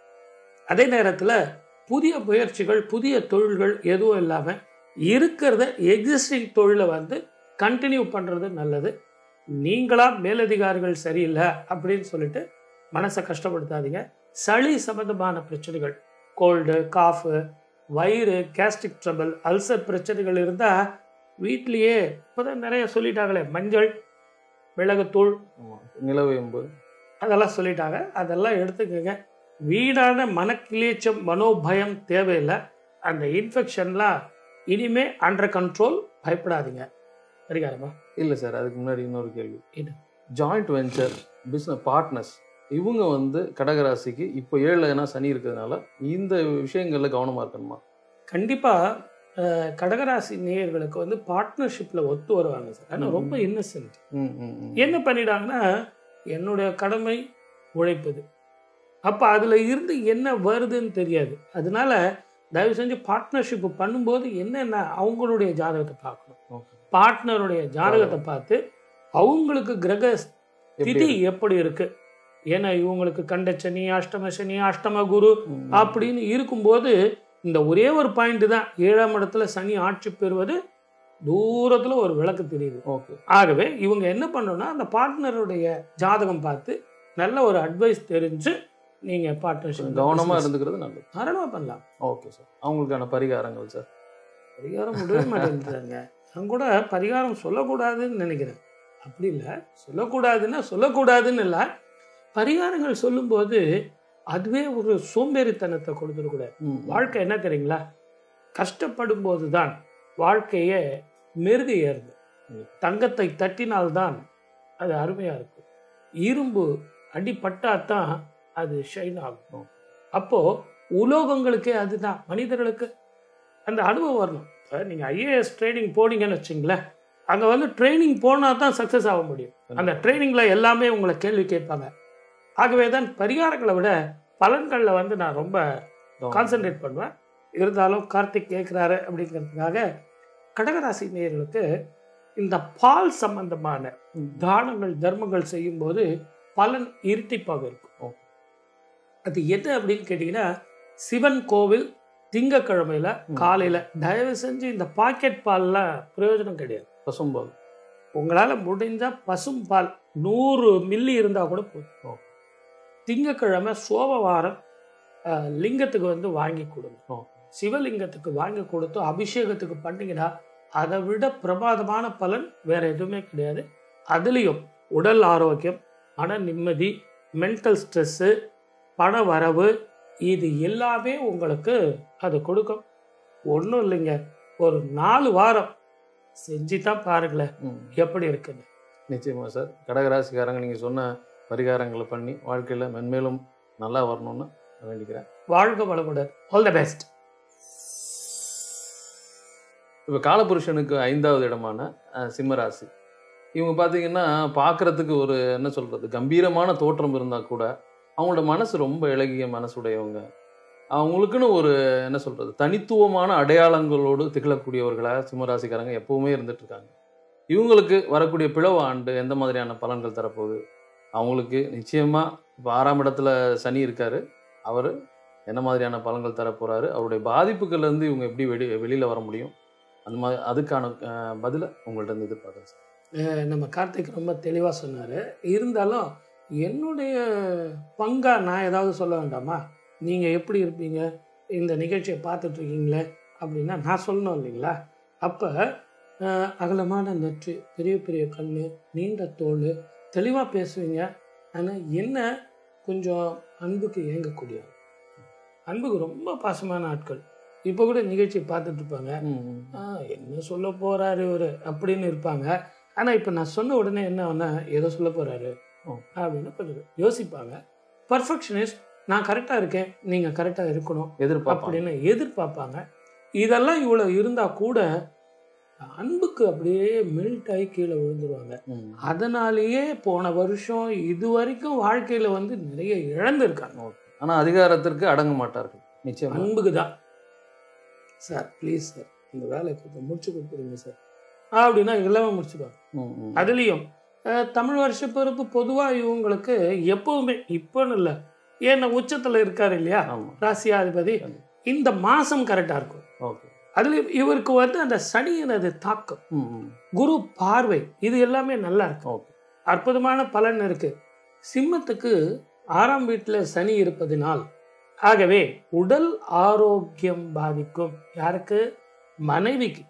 Speaker 2: அதே நேரத்துல புதிய முயற்சிகள் புதிய தொழில்கள் எதுவும் இல்லாம இருக்கிறத எக்ஸிஸ்டிங் தொழிலை வந்து கண்டினியூ பண்றது நல்லது நீங்களா மேலதிகாரிகள் சரியில்லை அப்படின்னு சொல்லிட்டு மனசை கஷ்டப்படுத்தாதீங்க சளி சம்பந்தமான பிரச்சனைகள் கோல்டு காஃபு வயிறு கேஸ்ட்ரிக் ட்ரபிள் அல்சர் பிரச்சனைகள் இருந்தால் வீட்லேயே இப்போதான் நிறைய சொல்லிட்டாங்களே மஞ்சள் மிளகுத்தூள்
Speaker 1: ஆமா நிலவேம்பு
Speaker 2: அதெல்லாம் சொல்லிட்டாங்க அதெல்லாம் எடுத்துக்கோங்க வீடான மனக்கிளேச்சம் மனோபயம் தேவையில்லை அந்த இன்ஃபெக்ஷன்லாம் இனிமே அண்டர் கண்ட்ரோல் பயப்படாதீங்க சரிகாரமா
Speaker 1: இல்ல சார் அதுக்கு முன்னாடி இன்னொரு கேள்வி
Speaker 2: என்ன?
Speaker 1: ஜாயிண்ட் வெஞ்சர் பிசினஸ் பார்ட்னர்ஸ் இவங்க வந்து கடகராசிக்கு இப்போ ஏழுல ஏன்னா சனி இருக்கிறதுனால இந்த விஷயங்கள்ல கவனமா இருக்கணுமா
Speaker 2: கண்டிப்பாக கடகராசி நேயர்களுக்கு வந்து பார்ட்னர்ஷிப்பில் ஒத்து வருவாங்க சார் ஆனால் ரொம்ப இன்னசென்ட்
Speaker 1: ம், ம், ம்.
Speaker 2: என்ன பண்ணிட்டாங்கன்னா என்னுடைய கடமை உழைப்பது அப்போ அதில் இருந்து என்ன வருதுன்னு தெரியாது அதனால தயவு செஞ்சு பார்ட்னர்ஷிப் பண்ணும்போது என்னென்ன அவங்களுடைய ஜாதகத்தை பார்க்கணும்
Speaker 1: Okay.
Speaker 2: பார்ட்னருடைய ஜாதகத்தை பார்த்து அவங்களுக்கு கிரக
Speaker 1: எப்படி
Speaker 2: திதி
Speaker 1: இருக்கு?
Speaker 2: எப்படி இருக்கு ஏன்னா இவங்களுக்கு கண்ட சனி அஷ்டம சனி அஷ்டம குரு
Speaker 1: ம், ம்.
Speaker 2: அப்படின்னு இருக்கும்போது இந்த ஒரே ஒரு பாயிண்ட் தான் ஏழாம் இடத்துல சனி ஆட்சி பெறுவது தூரத்துல ஒரு விளக்கு தெரியுது
Speaker 1: ஓகே
Speaker 2: ஆகவே இவங்க என்ன பண்ணணும்னா அந்த பார்ட்னருடைய ஜாதகம் பார்த்து நல்ல ஒரு அட்வைஸ் தெரிஞ்சு நீங்க பார்ட்னர்ஷிப்
Speaker 1: கவனமா இருந்துக்கிறது நல்லது
Speaker 2: தாராளமா பண்ணலாம்
Speaker 1: ஓகே சார் அவங்களுக்கான பரிகாரங்கள் சார்
Speaker 2: பரிகாரம் முடியவே மாட்டேன்றாங்க நான் கூட பரிகாரம் சொல்லக்கூடாதுன்னு நினைக்கிறேன் அப்படி இல்லை சொல்லக்கூடாதுன்னா சொல்லக்கூடாதுன்னு இல்லை பரிகாரங்கள் சொல்லும்போது அதுவே ஒரு சோம்பேறித்தனத்தை கொடுத்துடக்கூடாது
Speaker 1: ம், ம்.
Speaker 2: வாழ்க்கை என்ன தெரியுங்களா கஷ்டப்படும் போது தான் வாழ்க்கையே மெருகு ஏறுது
Speaker 1: ம்.
Speaker 2: தங்கத்தை தட்டினால்தான் அது அருமையாக இருக்கும் இரும்பு அடிப்பட்டாதான் அது ஷைன் ஆகும் அப்போ உலோகங்களுக்கே அதுதான் மனிதர்களுக்கு அந்த அனுபவம் வரணும் இப்போ நீங்கள் ஐஏஎஸ் ட்ரைனிங் போனீங்கன்னு வச்சுங்களேன் அங்கே வந்து ட்ரைனிங் போனால் தான் சக்ஸஸ் ஆக முடியும் அந்த ட்ரைனிங்கில் எல்லாமே உங்களை கேள்வி கேட்பாங்க ஆகவே தான் பரிகாரங்களை விட பலன்களில் வந்து நான் ரொம்ப
Speaker 1: கவனம்.
Speaker 2: கான்சென்ட்ரேட் பண்ணுவேன் இருந்தாலும் கார்த்திக் கேட்குறாரு அப்படிங்கிறதுக்காக கடகராசி நேயர்களுக்கு இந்த பால் சம்பந்தமான
Speaker 1: ம்.
Speaker 2: தானங்கள் தர்மங்கள் செய்யும்போது பலன் இரட்டிப்பாக இருக்கும்
Speaker 1: ஓ.
Speaker 2: அது என்ன அப்படின்னு கேட்டிங்கன்னா சிவன் கோவில் திங்கக்கிழமையில
Speaker 1: ம்.
Speaker 2: காலையில தயவு செஞ்சு இந்த பாக்கெட் பால்லாம் பிரயோஜனம் கிடையாது
Speaker 1: பசும்பால்
Speaker 2: உங்களால் முடிஞ்சால் பசும் பால் நூறு மில்லி இருந்தால் கூட போதும்
Speaker 1: ஓ.
Speaker 2: திங்கக்கிழமை சோமவாரம் அஹ், லிங்கத்துக்கு வந்து வாங்கி கொடுங்க
Speaker 1: ஓ.
Speaker 2: சிவலிங்கத்துக்கு வாங்கி கொடுத்து அபிஷேகத்துக்கு பண்ணீங்கன்னா அதை விட பிரமாதமான பலன் வேற எதுவுமே கிடையாது அதுலேயும் உடல் ஆரோக்கியம் மன நிம்மதி மென்டல் ஸ்ட்ரெஸ்ஸு பண வரவு இது எல்லாமே உங்களுக்கு அது கொடுக்கும் ஒன்றும் இல்லைங்க ஒரு நாலு வாரம் செஞ்சு தான் பாருங்களேன்
Speaker 1: ம்.
Speaker 2: எப்படி இருக்குன்னு
Speaker 1: நிச்சயமா சார் கடகராசிக்காரங்க நீங்கள் சொன்ன பரிகாரங்களை பண்ணி வாழ்க்கையில் மென்மேலும் நல்லா வரணும்னு வேண்டிக்கிறேன்
Speaker 2: வாழ்க வளமுடன் ஆல் த பெஸ்ட்
Speaker 1: இப்போ காலபுருஷனுக்கு ஐந்தாவது இடமான அஹ், சிம்மராசி இவங்க பார்த்தீங்கன்னா பார்க்கறதுக்கு ஒரு என்ன சொல்கிறது கம்பீரமான தோற்றம் இருந்தால் கூட அவங்களோட மனசு ரொம்ப இளகிய மனசுடையவங்க அவங்களுக்குன்னு ஒரு என்ன சொல்கிறது தனித்துவமான அடையாளங்களோடு திகழக்கூடியவர்களாக சிம்மராசிக்காரங்க எப்பவுமே இருந்துட்டு இருக்காங்க இவங்களுக்கு வரக்கூடிய பிளவு ஆண்டு எந்த மாதிரியான பலன்கள் தரப்போகுது அவங்களுக்கு நிச்சயமாக இப்போ ஆறாம் இடத்துல சனி இருக்காரு அவர் என்ன மாதிரியான பலன்கள் தரப்போறாரு அவருடைய பாதிப்புகள்ல இருந்து இவங்க எப்படி வெளி வெளியில் வர முடியும் அந்த மாதிரி அதுக்கான அஹ், பதிலை உங்கள்ட்ட இருந்து எதிர்பார்க்குறேன் சார்
Speaker 2: அஹ் நம்ம கார்த்திக் ரொம்ப தெளிவாக சொன்னார் இருந்தாலும் என்னுடைய பங்கா நான் ஏதாவது சொல்ல வேண்டாமா நீங்கள் எப்படி இருப்பீங்க இந்த நிகழ்ச்சியை பார்த்துட்டு இருக்கீங்களே அப்படின்னா நான் சொல்லணும் இல்லைங்களா அப்போ அகலமான நெற்று பெரிய பெரிய கண் நீண்ட தோல் தெளிவாக பேசுவீங்க ஆனால் என்ன கொஞ்சம் அன்புக்கு ஏங்கக்கூடியவர் அன்புக்கு ரொம்ப பாசமான ஆட்கள் இப்போ கூட நிகழ்ச்சி பார்த்துட்டு இருப்பாங்க ஆ என்ன சொல்ல போறாரு இவரு அப்படின்னு இருப்பாங்க ஆனா இப்ப நான் சொன்ன உடனே என்ன ஆனா ஏதோ சொல்ல போறாரு
Speaker 1: ஓ.
Speaker 2: அப்படின்னு கொஞ்சம் யோசிப்பாங்க பர்ஃபெக்ஷனிஸ்ட் நான் கரெக்டா இருக்கேன் நீங்க கரெக்டா இருக்கணும்
Speaker 1: எதிர்பார்ப்பாங்க
Speaker 2: அப்படின்னு எதிர்பார்ப்பாங்க இதெல்லாம் இவ்வளவு இருந்தா கூட அன்புக்கு அப்படியே மெல்ட் ஆகி கீழே விழுந்துருவாங்க
Speaker 1: ம்.
Speaker 2: அதனாலேயே போன வருஷம் இது வரைக்கும் வாழ்க்கையில வந்து நிறைய இழந்திருக்காங்க
Speaker 1: ஓகே ஆனா அதிகாரத்திற்கு அடங்க மாட்டார்கள் நிச்சயமா
Speaker 2: அன்புக்கு தான் சார் ப்ளீஸ் சார் இந்த வேலையை கொஞ்சம் முடிச்சு கொடுத்துருங்க சார் அப்படின்னா எல்லாமே முடிச்சுடுவாங்க
Speaker 1: ம், ம்.
Speaker 2: அதுலேயும் அஹ், தமிழ் வருஷ பிறப்பு பொதுவாக இவங்களுக்கு எப்பவுமே இப்போன்னு இல்லை ஏன்னா உச்சத்தில் இருக்காரு இல்லையா
Speaker 1: ஆமா
Speaker 2: ராசியாதிபதி இந்த மாதம் கரெக்டாக இருக்கும்
Speaker 1: ஓகே
Speaker 2: அதுலேயும் இவருக்கு வந்து அந்த சனியினது தாக்கம்
Speaker 1: ம், ம்.
Speaker 2: குரு பார்வை இது எல்லாமே நல்லா இருக்கு
Speaker 1: ஓகே
Speaker 2: அற்புதமான பலன் இருக்கு சிம்மத்துக்கு ஆறாம் வீட்டில் சனி இருப்பதினால் ஆகவே உடல் ஆரோக்கியம் பாதிக்கும் யாருக்கு மனைவிக்கு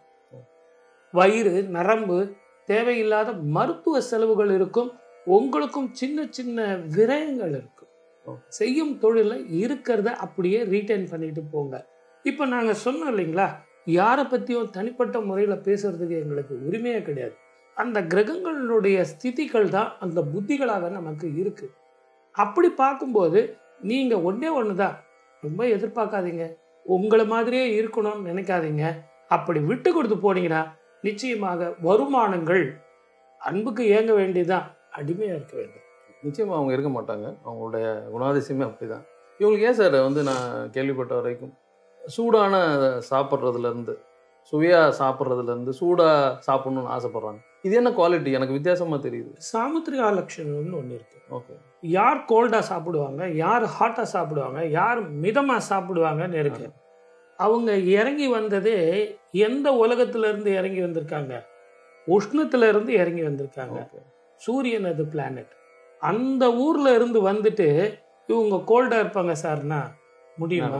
Speaker 2: வயிறு நரம்பு தேவையில்லாத மருத்துவ செலவுகள் இருக்கும் உங்களுக்கும் சின்ன சின்ன விரயங்கள் இருக்கும் செய்யும் தொழில இருக்கிறத அப்படியே ரீட்டைன் பண்ணிட்டு போங்க இப்போ நாங்கள் சொன்னோம் இல்லைங்களா யாரை பற்றியும் தனிப்பட்ட முறையில் பேசுறதுக்கு எங்களுக்கு உரிமையே கிடையாது அந்த கிரகங்களுடைய ஸ்திதிகள் தான் அந்த புத்திகளாக நமக்கு இருக்கு அப்படி பார்க்கும்போது நீங்க ஒண்ணே ஒன்று தான் ரொம்ப எதிர்பார்க்காதீங்க உங்களை மாதிரியே இருக்கணும்னு நினைக்காதீங்க அப்படி விட்டு கொடுத்து போனீங்கன்னா நிச்சயமாக வருமானங்கள் அன்புக்கு ஏங்க வேண்டியதுதான் அடிமையா இருக்க வேண்டும்
Speaker 1: நிச்சயமா அவங்க இருக்க மாட்டாங்க அவங்களுடைய குணாதிசயமே அப்படிதான் இவங்களுக்கு ஏன் சார் வந்து நான் கேள்விப்பட்ட வரைக்கும் சூடான சாப்பிட்றதுல இருந்து சுவையா சாப்பிட்றதுல இருந்து சூடா சாப்பிடணும்னு ஆசைப்படுறாங்க இது என்ன குவாலிட்டி எனக்கு வித்தியாசமா தெரியுது
Speaker 2: சாமுத்திரிகா லட்சணம்னு ஒன்று இருக்கு
Speaker 1: ஓகே
Speaker 2: யார் கோல்டாக சாப்பிடுவாங்க யார் ஹாட்டாக சாப்பிடுவாங்க யார் மிதமாக சாப்பிடுவாங்கன்னு இருக்கு அவங்க இறங்கி வந்ததே எந்த உலகத்துல இருந்து இறங்கி வந்திருக்காங்க உஷ்ணத்துல இருந்து இறங்கி வந்திருக்காங்க
Speaker 1: ஓகே
Speaker 2: சூரியன் அது பிளானட் அந்த ஊர்ல இருந்து வந்துட்டு இவங்க கோல்டா இருப்பாங்க சார்னா முடியுமா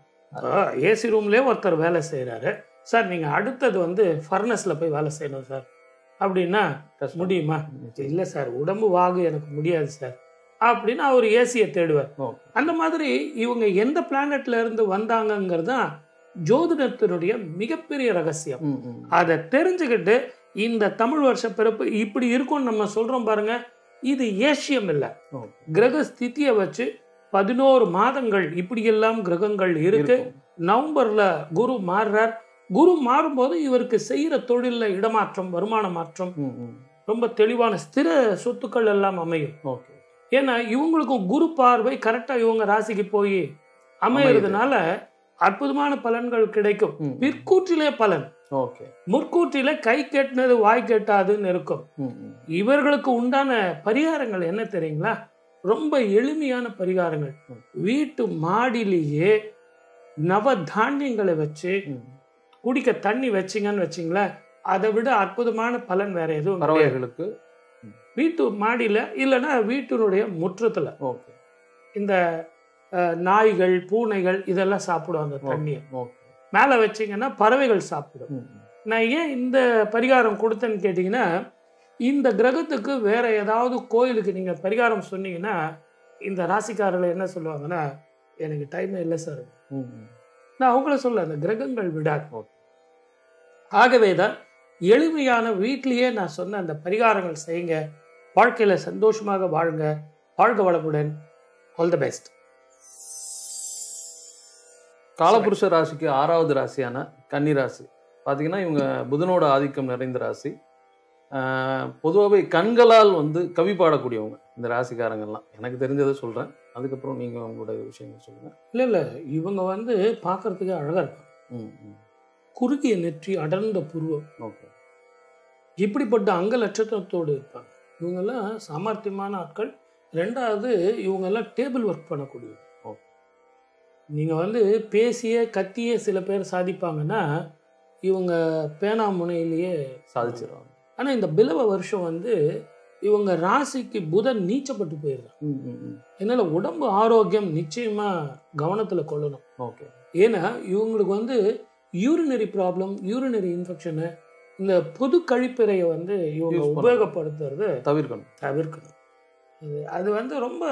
Speaker 2: ஏசி ரூம்லேயே ஒருத்தர் வேலை செய்கிறாரு சார் நீங்கள் அடுத்தது வந்து ஃபர்னஸில் போய் வேலை செய்யணும் சார் அப்படின்னா
Speaker 1: கஷ்டம்.
Speaker 2: முடியுமா
Speaker 1: நிச்சயம்.
Speaker 2: இல்லை சார் உடம்பு வாகு எனக்கு முடியாது சார் அப்படின்னு அவர் ஏசியை தேடுவார்
Speaker 1: ஓகே.
Speaker 2: அந்த மாதிரி இவங்க எந்த பிளானட்ல இருந்து வந்தாங்கங்கிறது தான் ஜோதிடத்தினுடைய மிகப்பெரிய ரகசியம்
Speaker 1: ம், ம்.
Speaker 2: அதை தெரிஞ்சுக்கிட்டு இந்த தமிழ் வருஷ பிறப்பு இப்படி இருக்கும்னு நம்ம சொல்றோம் பாருங்க இது ஏசியம் இல்லை
Speaker 1: ஓகே.
Speaker 2: கிரக ஸ்திதியை வச்சு பதினோரு மாதங்கள் இப்படியெல்லாம் கிரகங்கள் இருக்கு
Speaker 1: இருக்கும்.
Speaker 2: நவம்பர்ல குரு மாறுறார் குரு மாறும்போது இவருக்கு செய்யற தொழில்ல இடமாற்றம் வருமான மாற்றம்
Speaker 1: ம், ம்.
Speaker 2: ரொம்ப தெளிவான ஸ்திர சொத்துக்கள் எல்லாம் அமையும்
Speaker 1: ஓகே
Speaker 2: ஏன்னா இவங்களுக்கும் குரு பார்வை கரெக்டா இவங்க ராசிக்கு போய் அமையறதுனால அற்புதமான பலன்கள் கிடைக்கும்
Speaker 1: ம், ம்.
Speaker 2: பிற்கூற்றிலே பலன்
Speaker 1: ஓகே
Speaker 2: முற்கூற்றில கை கெட்டினது வாய் கெட்டாதுன்னு இருக்கும்
Speaker 1: ம், ம்.
Speaker 2: இவர்களுக்கு உண்டான பரிகாரங்கள் என்ன தெரியுங்களா ரொம்ப எளிமையான பரிகாரங்கள்
Speaker 1: ம்.
Speaker 2: வீட்டு மாடியிலேயே நவ தானியங்களை வச்சு
Speaker 1: ம்.
Speaker 2: குடிக்க தண்ணி வச்சிங்கன்னு வச்சிங்களேன் அதை விட அற்புதமான பலன் வேற எதுவும் கிடையாது.
Speaker 1: பறவைகளுக்கு
Speaker 2: வீட்டு மாடியில இல்லைன்னா வீட்டினுடைய முற்றத்துல
Speaker 1: ஓகே
Speaker 2: இந்த அஹ், நாய்கள் பூனைகள் இதெல்லாம் சாப்பிடும் அந்த தண்ணியை
Speaker 1: ஓகே
Speaker 2: மேலே வச்சிங்கன்னா பறவைகள் சாப்பிடும்
Speaker 1: ம், ம்.
Speaker 2: நான் ஏன் இந்த பரிகாரம் கொடுத்தேன்னு கேட்டிங்கன்னா இந்த கிரகத்துக்கு வேற ஏதாவது கோயிலுக்கு நீங்கள் பரிகாரம் சொன்னீங்கன்னா இந்த ராசிக்காரர்கள் என்ன சொல்லுவாங்கன்னா எனக்கு டைமே இல்லை சார்
Speaker 1: ம், ம்.
Speaker 2: நான் அவங்கள சொல்ல அந்த கிரகங்கள் விடாது
Speaker 1: Okay.
Speaker 2: ஆகவே தான் எளிமையான வீட்டிலேயே நான் சொன்ன அந்த பரிகாரங்கள் செய்யுங்க வாழ்க்கையில சந்தோஷமாக வாழுங்க வாழ்க வளமுடன் ஆல் த பெஸ்ட்
Speaker 1: காலபுருஷ ராசிக்கு ஆறாவது ராசியான கன்னி ராசி பார்த்தீங்கன்னா இவங்க புதனோட ஆதிக்கம் நிறைந்த ராசி பொதுவாகவே கண்களால் வந்து கவி பாடக்கூடியவங்க இந்த ராசிக்காரங்கள்லாம் எனக்கு தெரிஞ்சதை சொல்கிறேன் அதுக்கப்புறம் நீங்கள் உங்களோட விஷயங்கள் சொல்லுங்கள்
Speaker 2: இல்ல இல்ல இவங்க வந்து பார்க்கறதுக்கு அழகா இருப்பாங்க
Speaker 1: ம் ம்
Speaker 2: குறுகிய நெற்றி அடர்ந்த புருவம்
Speaker 1: ஓகே
Speaker 2: இப்படிப்பட்ட அங்க லட்சணத்தோடு இருப்பாங்க இவங்கெல்லாம் சாமர்த்தியமான ஆட்கள் ரெண்டாவது இவங்கெல்லாம் டேபிள் ஒர்க் பண்ணக்கூடியவங்க
Speaker 1: ஓ.
Speaker 2: நீங்கள் வந்து பேசிய கத்திய சில பேர் சாதிப்பாங்கன்னா இவங்க பேனா முனையிலேயே
Speaker 1: சாதிச்சிடுவாங்க
Speaker 2: ஆனால் இந்த பிலவ வருஷம் வந்து இவங்க ராசிக்கு புதன் நீச்சப்பட்டு போயிடுறாங்க
Speaker 1: ம் ம் ம்
Speaker 2: அதனால உடம்பு ஆரோக்கியம் நிச்சயமாக கவனத்தில் கொள்ளணும்
Speaker 1: ஓகே
Speaker 2: ஏன்னா இவங்களுக்கு வந்து யூரினரி ப்ராப்ளம் யூரினரி இன்ஃபெக்ஷனு இந்த பொது கழிப்பறையை வந்து இவங்க
Speaker 1: Use பண்ணணும்.
Speaker 2: உபயோகப்படுத்துறது
Speaker 1: தவிர்க்கணும்
Speaker 2: தவிர்க்கணும் அது அது வந்து ரொம்ப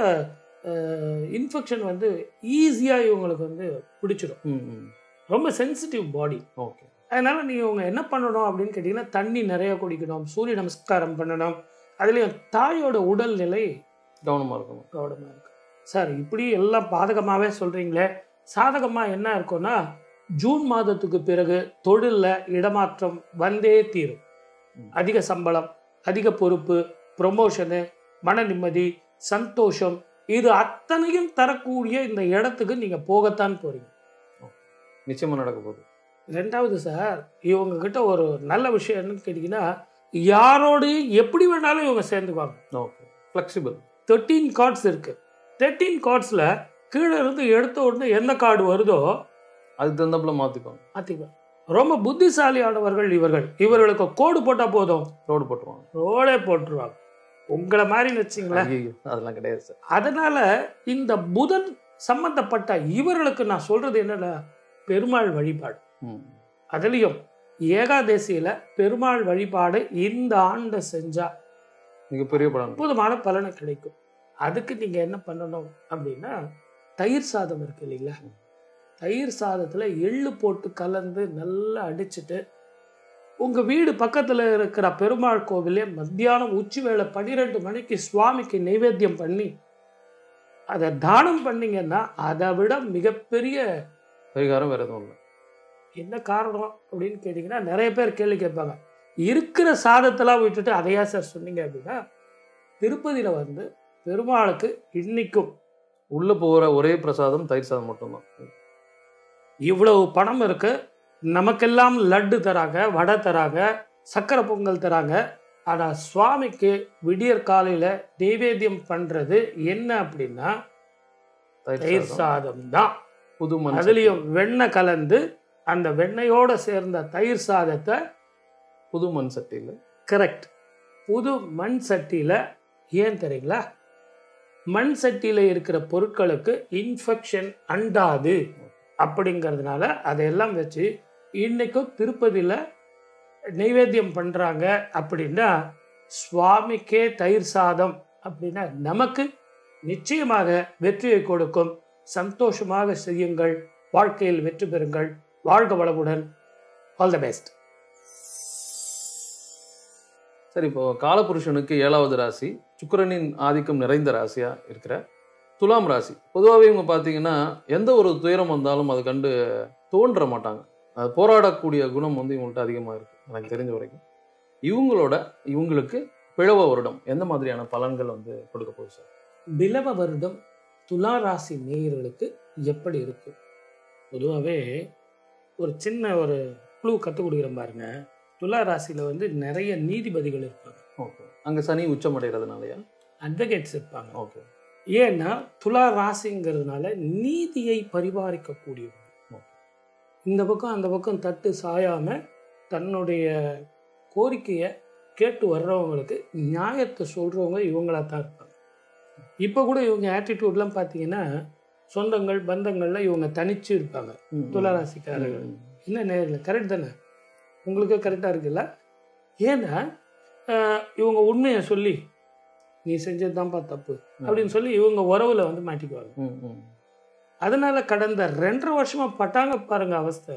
Speaker 2: இன்ஃபெக்ஷன் வந்து ஈஸியாக இவங்களுக்கு வந்து பிடிச்சிடும்
Speaker 1: ம் ம்
Speaker 2: ரொம்ப சென்சிட்டிவ் பாடி
Speaker 1: ஓகே
Speaker 2: அதனால நீங்கள் இவங்க என்ன பண்ணணும் அப்படின்னு கேட்டிங்கன்னா தண்ணி நிறைய குடிக்கணும் சூரிய நமஸ்காரம் பண்ணணும் அதுலேயும் தாயோட உடல்நிலை
Speaker 1: கவனமாக இருக்கணும்
Speaker 2: கவனமாக இருக்கு சார் இப்படி எல்லாம் பாதகமாகவே சொல்கிறீங்களே சாதகமாக என்ன இருக்கும்னா ஜூன் மாதத்துக்கு பிறகு தொழிலில் இடமாற்றம் வந்தே தீரும்
Speaker 1: ம்.
Speaker 2: அதிக சம்பளம் அதிக பொறுப்பு ப்ரொமோஷனு மன நிம்மதி சந்தோஷம் இது அத்தனையும் தரக்கூடிய இந்த இடத்துக்கு நீங்கள் போகத்தான் போறீங்க
Speaker 1: நிச்சயமாக நடக்க போகுது
Speaker 2: ரெண்டாவது சார் இவங்க கிட்ட ஒரு நல்ல விஷயம் என்னன்னு கேட்டிங்கன்னா யாரோடையும் எப்படி வேணாலும் இவங்க சேர்ந்துக்குவாங்க
Speaker 1: ஓகே ஃப்ளெக்சிபிள்
Speaker 2: தேர்ட்டீன் கார்ட்ஸ் இருக்கு தேர்ட்டீன் கார்ட்ஸில் கீழே இருந்து எடுத்த உடனே என்ன கார்டு வருதோ
Speaker 1: அதுக்கு தகுந்தாப்புல மாற்றிப்பாங்க
Speaker 2: மாற்றிக்குவாங்க ரொம்ப புத்திசாலியானவர்கள் இவர்கள் இவர்களுக்கு கோடு போட்டால் போதும்
Speaker 1: ரோடு போட்டுருவாங்க
Speaker 2: ரோடே போட்டுருவாங்க உங்களை மாதிரி வச்சிங்களேன்
Speaker 1: ஐயோ அதெல்லாம் கிடையாது சார்
Speaker 2: அதனால இந்த புதன் சம்பந்தப்பட்ட இவர்களுக்கு நான் சொல்றது என்னன்னா பெருமாள் வழிபாடு
Speaker 1: ம்
Speaker 2: அதுலேயும் ஏகாதசியில பெருமாள் வழிபாடு இந்த ஆண்டு செஞ்சா
Speaker 1: மிகப்பெரிய பலன்
Speaker 2: அற்புதமான பலனை கிடைக்கும் அதுக்கு நீங்க என்ன பண்ணணும் அப்படின்னா தயிர் சாதம் இருக்கு இல்லைங்களா தயிர் சாதத்துல எள்ளு போட்டு கலந்து நல்லா அடிச்சிட்டு உங்க வீடு பக்கத்துல இருக்கிற பெருமாள் கோவிலே மத்தியானம் உச்சி வேளை பன்னிரெண்டு மணிக்கு சுவாமிக்கு நைவேத்தியம் பண்ணி அதை தானம் பண்ணீங்கன்னா அதை விட மிகப்பெரிய
Speaker 1: பரிகாரம் வேற எதுவும் இல்லை
Speaker 2: என்ன காரணம் அப்படின்னு கேட்டிங்கன்னா நிறைய பேர் கேள்வி கேட்பாங்க இருக்கிற சாதத்தெல்லாம் விட்டுட்டு அதையா சார் சொன்னீங்க அப்படின்னா திருப்பதியில் வந்து பெருமாளுக்கு இன்னைக்கும்
Speaker 1: உள்ள போகிற ஒரே பிரசாதம் தயிர் சாதம் மட்டும்தான்
Speaker 2: இவ்வளவு பணம் இருக்கு நமக்கெல்லாம் லட்டு தராங்க வடை தராங்க சக்கரை பொங்கல் தராங்க ஆனால் சுவாமிக்கு விடியற் காலையில் நைவேத்தியம் பண்ணுறது என்ன அப்படின்னா
Speaker 1: தயிர்
Speaker 2: தயிர்
Speaker 1: சாதம்
Speaker 2: சாதம் தான்
Speaker 1: புது மண்
Speaker 2: அதுலேயும் வெண்ணெய் கலந்து அந்த வெண்ணெயோட சேர்ந்த தயிர் சாதத்தை
Speaker 1: புது மண் சட்டியில்
Speaker 2: கரெக்ட் புது மண் சட்டியில் ஏன் தெரியுங்களா மண் சட்டியில் இருக்கிற பொருட்களுக்கு இன்ஃபெக்ஷன் அண்டாது அப்படிங்கிறதுனால அதையெல்லாம் வச்சு இன்னைக்கும் திருப்பதியில் நைவேத்தியம் பண்ணுறாங்க அப்படின்னா சுவாமிக்கே தயிர் சாதம் அப்படின்னா நமக்கு நிச்சயமாக வெற்றியை கொடுக்கும் சந்தோஷமாக செய்யுங்கள் வாழ்க்கையில் வெற்றி பெறுங்கள் வாழ்க வளமுடன் ஆல் த பெஸ்ட்
Speaker 1: சரி இப்போ காலபுருஷனுக்கு ஏழாவது ராசி சுக்கிரனின் ஆதிக்கம் நிறைந்த ராசியா இருக்கிற துலாம் ராசி பொதுவாகவே இவங்க பார்த்தீங்கன்னா எந்த ஒரு துயரம் வந்தாலும் அதை கண்டு தோன்ற மாட்டாங்க அது போராடக்கூடிய குணம் வந்து இவங்கள்ட்ட அதிகமாக இருக்கு எனக்கு தெரிஞ்ச வரைக்கும் இவங்களோட இவங்களுக்கு பிழவ வருடம் எந்த மாதிரியான பலன்கள் வந்து கொடுக்க போகுது சார்
Speaker 2: பிலவ வருடம் துலா ராசி நேயர்களுக்கு எப்படி இருக்கு பொதுவாகவே ஒரு சின்ன ஒரு க்ளூ கற்றுக் கொடுக்குறேன் பாருங்க துலா ராசியில் வந்து நிறைய நீதிபதிகள் இருப்பாங்க
Speaker 1: ஓகே அங்கே சனி உச்சமடைகிறதுனாலயா
Speaker 2: அட்வொகேட்ஸ் இருப்பாங்க
Speaker 1: ஓகே
Speaker 2: ஏன்னா துலா ராசிங்கிறதுனால நீதியை பரிபாலிக்கக்கூடியவங்க இந்த பக்கம் அந்த பக்கம் தட்டு சாயாம தன்னுடைய கோரிக்கையை கேட்டு வர்றவங்களுக்கு நியாயத்தை சொல்றவங்க இவங்களா தான் இருப்பாங்க இப்போ கூட இவங்க ஆட்டிடியூட்லாம் பார்த்தீங்கன்னா சொந்தங்கள் பந்தங்கள்ல இவங்க தனிச்சு இருப்பாங்க
Speaker 1: ம், ம்.
Speaker 2: துலா ராசிக்காரர்கள்
Speaker 1: ம்,
Speaker 2: என்ன நேரில் கரெக்ட் தானே உங்களுக்கு கரெக்டாக இருக்குல்ல ஏன்னா ஆஹ், இவங்க உண்மையை சொல்லி நீ செஞ்சது தான்ப்பா தப்பு அப்படின்னு சொல்லி இவங்க உறவுல வந்து மாட்டிக்குவாங்க
Speaker 1: ம், ம்.
Speaker 2: அதனால கடந்த ரெண்டரை வருஷமா பட்டாங்க பாருங்க அவஸ்தை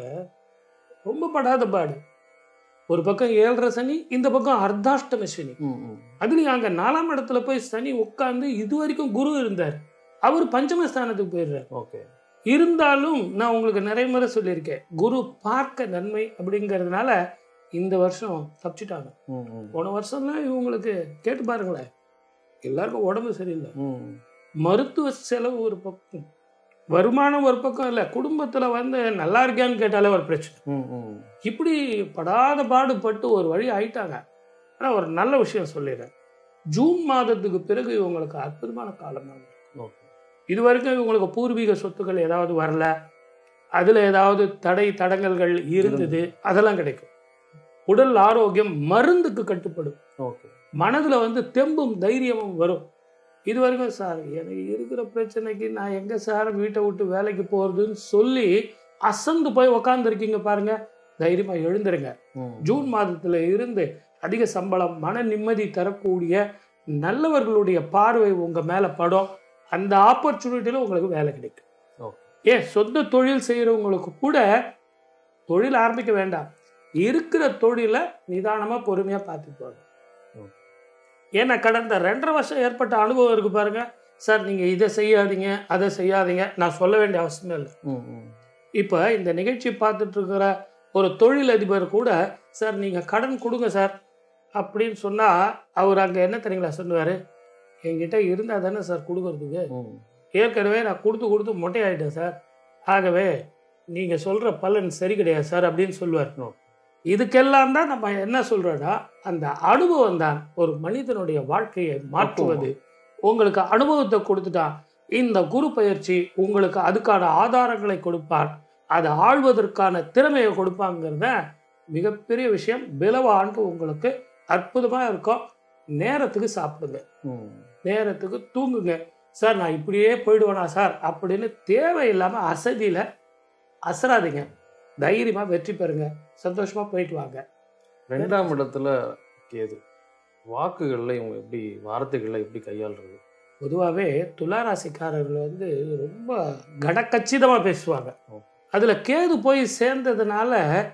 Speaker 2: ரொம்ப படாத பாடு ஒரு பக்கம் ஏழரை சனி இந்த பக்கம் அர்த்தாஷ்டம சனி
Speaker 1: ம், ம்.
Speaker 2: அதுலயும் அங்க நாலாம் இடத்துல போய் சனி உட்கார்ந்து இது வரைக்கும் குரு இருந்தார் அவர் பஞ்சமஸ்தானத்துக்கு போயிடுறார்
Speaker 1: ஓகே
Speaker 2: இருந்தாலும் நான் உங்களுக்கு நிறைய முறை சொல்லியிருக்கேன் குரு பார்க்க நன்மை அப்படிங்கிறதுனால இந்த வருஷம் தப்பிச்சிட்டாங்க
Speaker 1: ம், ம்.
Speaker 2: போன வருஷம்லாம் இவங்களுக்கு கேட்டு பாருங்களேன் எல்லாருக்கும் உடம்பு சரியில்லை
Speaker 1: ம்.
Speaker 2: மருத்துவ செலவு ஒரு பக்கம் வருமானம் ஒரு பக்கம் இல்லை குடும்பத்தில் வந்து நல்லா இருக்கியான்னு கேட்டாலே ஒரு பிரச்சனை
Speaker 1: ம், ம்.
Speaker 2: இப்படி படாத பாடுபட்டு ஒரு வழி ஆயிட்டாங்க ஆனால் ஒரு நல்ல விஷயம் சொல்லிடுறேன் ஜூன் மாதத்துக்கு பிறகு இவங்களுக்கு அற்புதமான காலம் தான்
Speaker 1: ஓகே
Speaker 2: இது வரைக்கும் இவங்களுக்கு பூர்வீக சொத்துக்கள் ஏதாவது வரல அதில் ஏதாவது தடை தடங்கல்கள் இருந்தது அதெல்லாம் கிடைக்கும் உடல் ஆரோக்கியம் மருந்துக்கு கட்டுப்படும்
Speaker 1: ஓகே
Speaker 2: மனதில் வந்து தெம்பும் தைரியமும் வரும் இது வரைக்கும் சார் எனக்கு இருக்கிற பிரச்சனைக்கு நான் எங்கே சார் வீட்டை விட்டு வேலைக்கு போகிறதுன்னு சொல்லி அசந்து போய் உக்காந்துருக்கீங்க பாருங்க தைரியமாக எழுந்துருங்க
Speaker 1: ம்.
Speaker 2: ஜூன் மாதத்தில் இருந்து அதிக சம்பளம் மன நிம்மதி தரக்கூடிய நல்லவர்களுடைய பார்வை உங்கள் மேலே படும் அந்த ஆப்பர்ச்சுனிட்டியில் உங்களுக்கு வேலை கிடைக்கும்
Speaker 1: ஓகே
Speaker 2: ஏன் சொந்த தொழில் செய்கிறவங்களுக்கு கூட தொழில் ஆரம்பிக்க வேண்டாம் இருக்கிற தொழிலை நிதானமாக பொறுமையாக பார்த்துக்குவாங்க
Speaker 1: ம்.
Speaker 2: ஏன்னா கடந்த ரெண்டரை வருஷம் ஏற்பட்ட அனுபவம் இருக்கு பாருங்க சார் நீங்கள் இதை செய்யாதீங்க அதை செய்யாதீங்க நான் சொல்ல வேண்டிய அவசியமே இல்லை
Speaker 1: ம், ம்.
Speaker 2: இப்போ இந்த நிகழ்ச்சி பார்த்துட்டு இருக்கிற ஒரு தொழிலதிபர் கூட சார் நீங்கள் கடன் கொடுங்க சார் அப்படின்னு சொன்னால் அவர் அங்கே என்ன தெரியுங்களா சொல்லுவார் என்கிட்ட இருந்தால் தானே சார் கொடுக்கறதுக்கு
Speaker 1: ம்.
Speaker 2: ஏற்கனவே நான் கொடுத்து கொடுத்து மொட்டையாயிட்டேன் சார் ஆகவே நீங்கள் சொல்கிற பலன் சரி கிடையாது சார் அப்படின்னு சொல்லுவார்
Speaker 1: ஓ.
Speaker 2: இதுக்கெல்லாம் தான் நம்ம என்ன சொல்கிறோன்னா அந்த அனுபவம் தான் ஒரு மனிதனுடைய வாழ்க்கையை மாற்றுவது உங்களுக்கு அனுபவத்தை கொடுத்துட்டா இந்த குரு பயிற்சி உங்களுக்கு அதுக்கான ஆதாரங்களை கொடுப்பார் அதை ஆள்வதற்கான திறமையை கொடுப்பாங்கிறத மிகப்பெரிய விஷயம் பிளவ ஆண்டு உங்களுக்கு அற்புதமாக இருக்கும் நேரத்துக்கு சாப்பிடுங்க
Speaker 1: ம்.
Speaker 2: நேரத்துக்கு தூங்குங்க சார் நான் இப்படியே போயிடுவேனா சார் அப்படின்னு தேவையில்லாமல் அசதியில் அசராதீங்க தைரியமாக வெற்றி பெறுங்க சந்தோஷமாக போயிட்டு வாங்க
Speaker 1: ரெண்டாம் இடத்துல கேது வாக்குகள்ல இவங்க எப்படி வார்த்தைகள்ல எப்படி கையாளுறது
Speaker 2: பொதுவாகவே துளாராசிக்காரர்கள் வந்து ரொம்ப கடக்கச்சிதமாக பேசுவாங்க
Speaker 1: ஓ.
Speaker 2: அதில் கேது போய் சேர்ந்ததுனால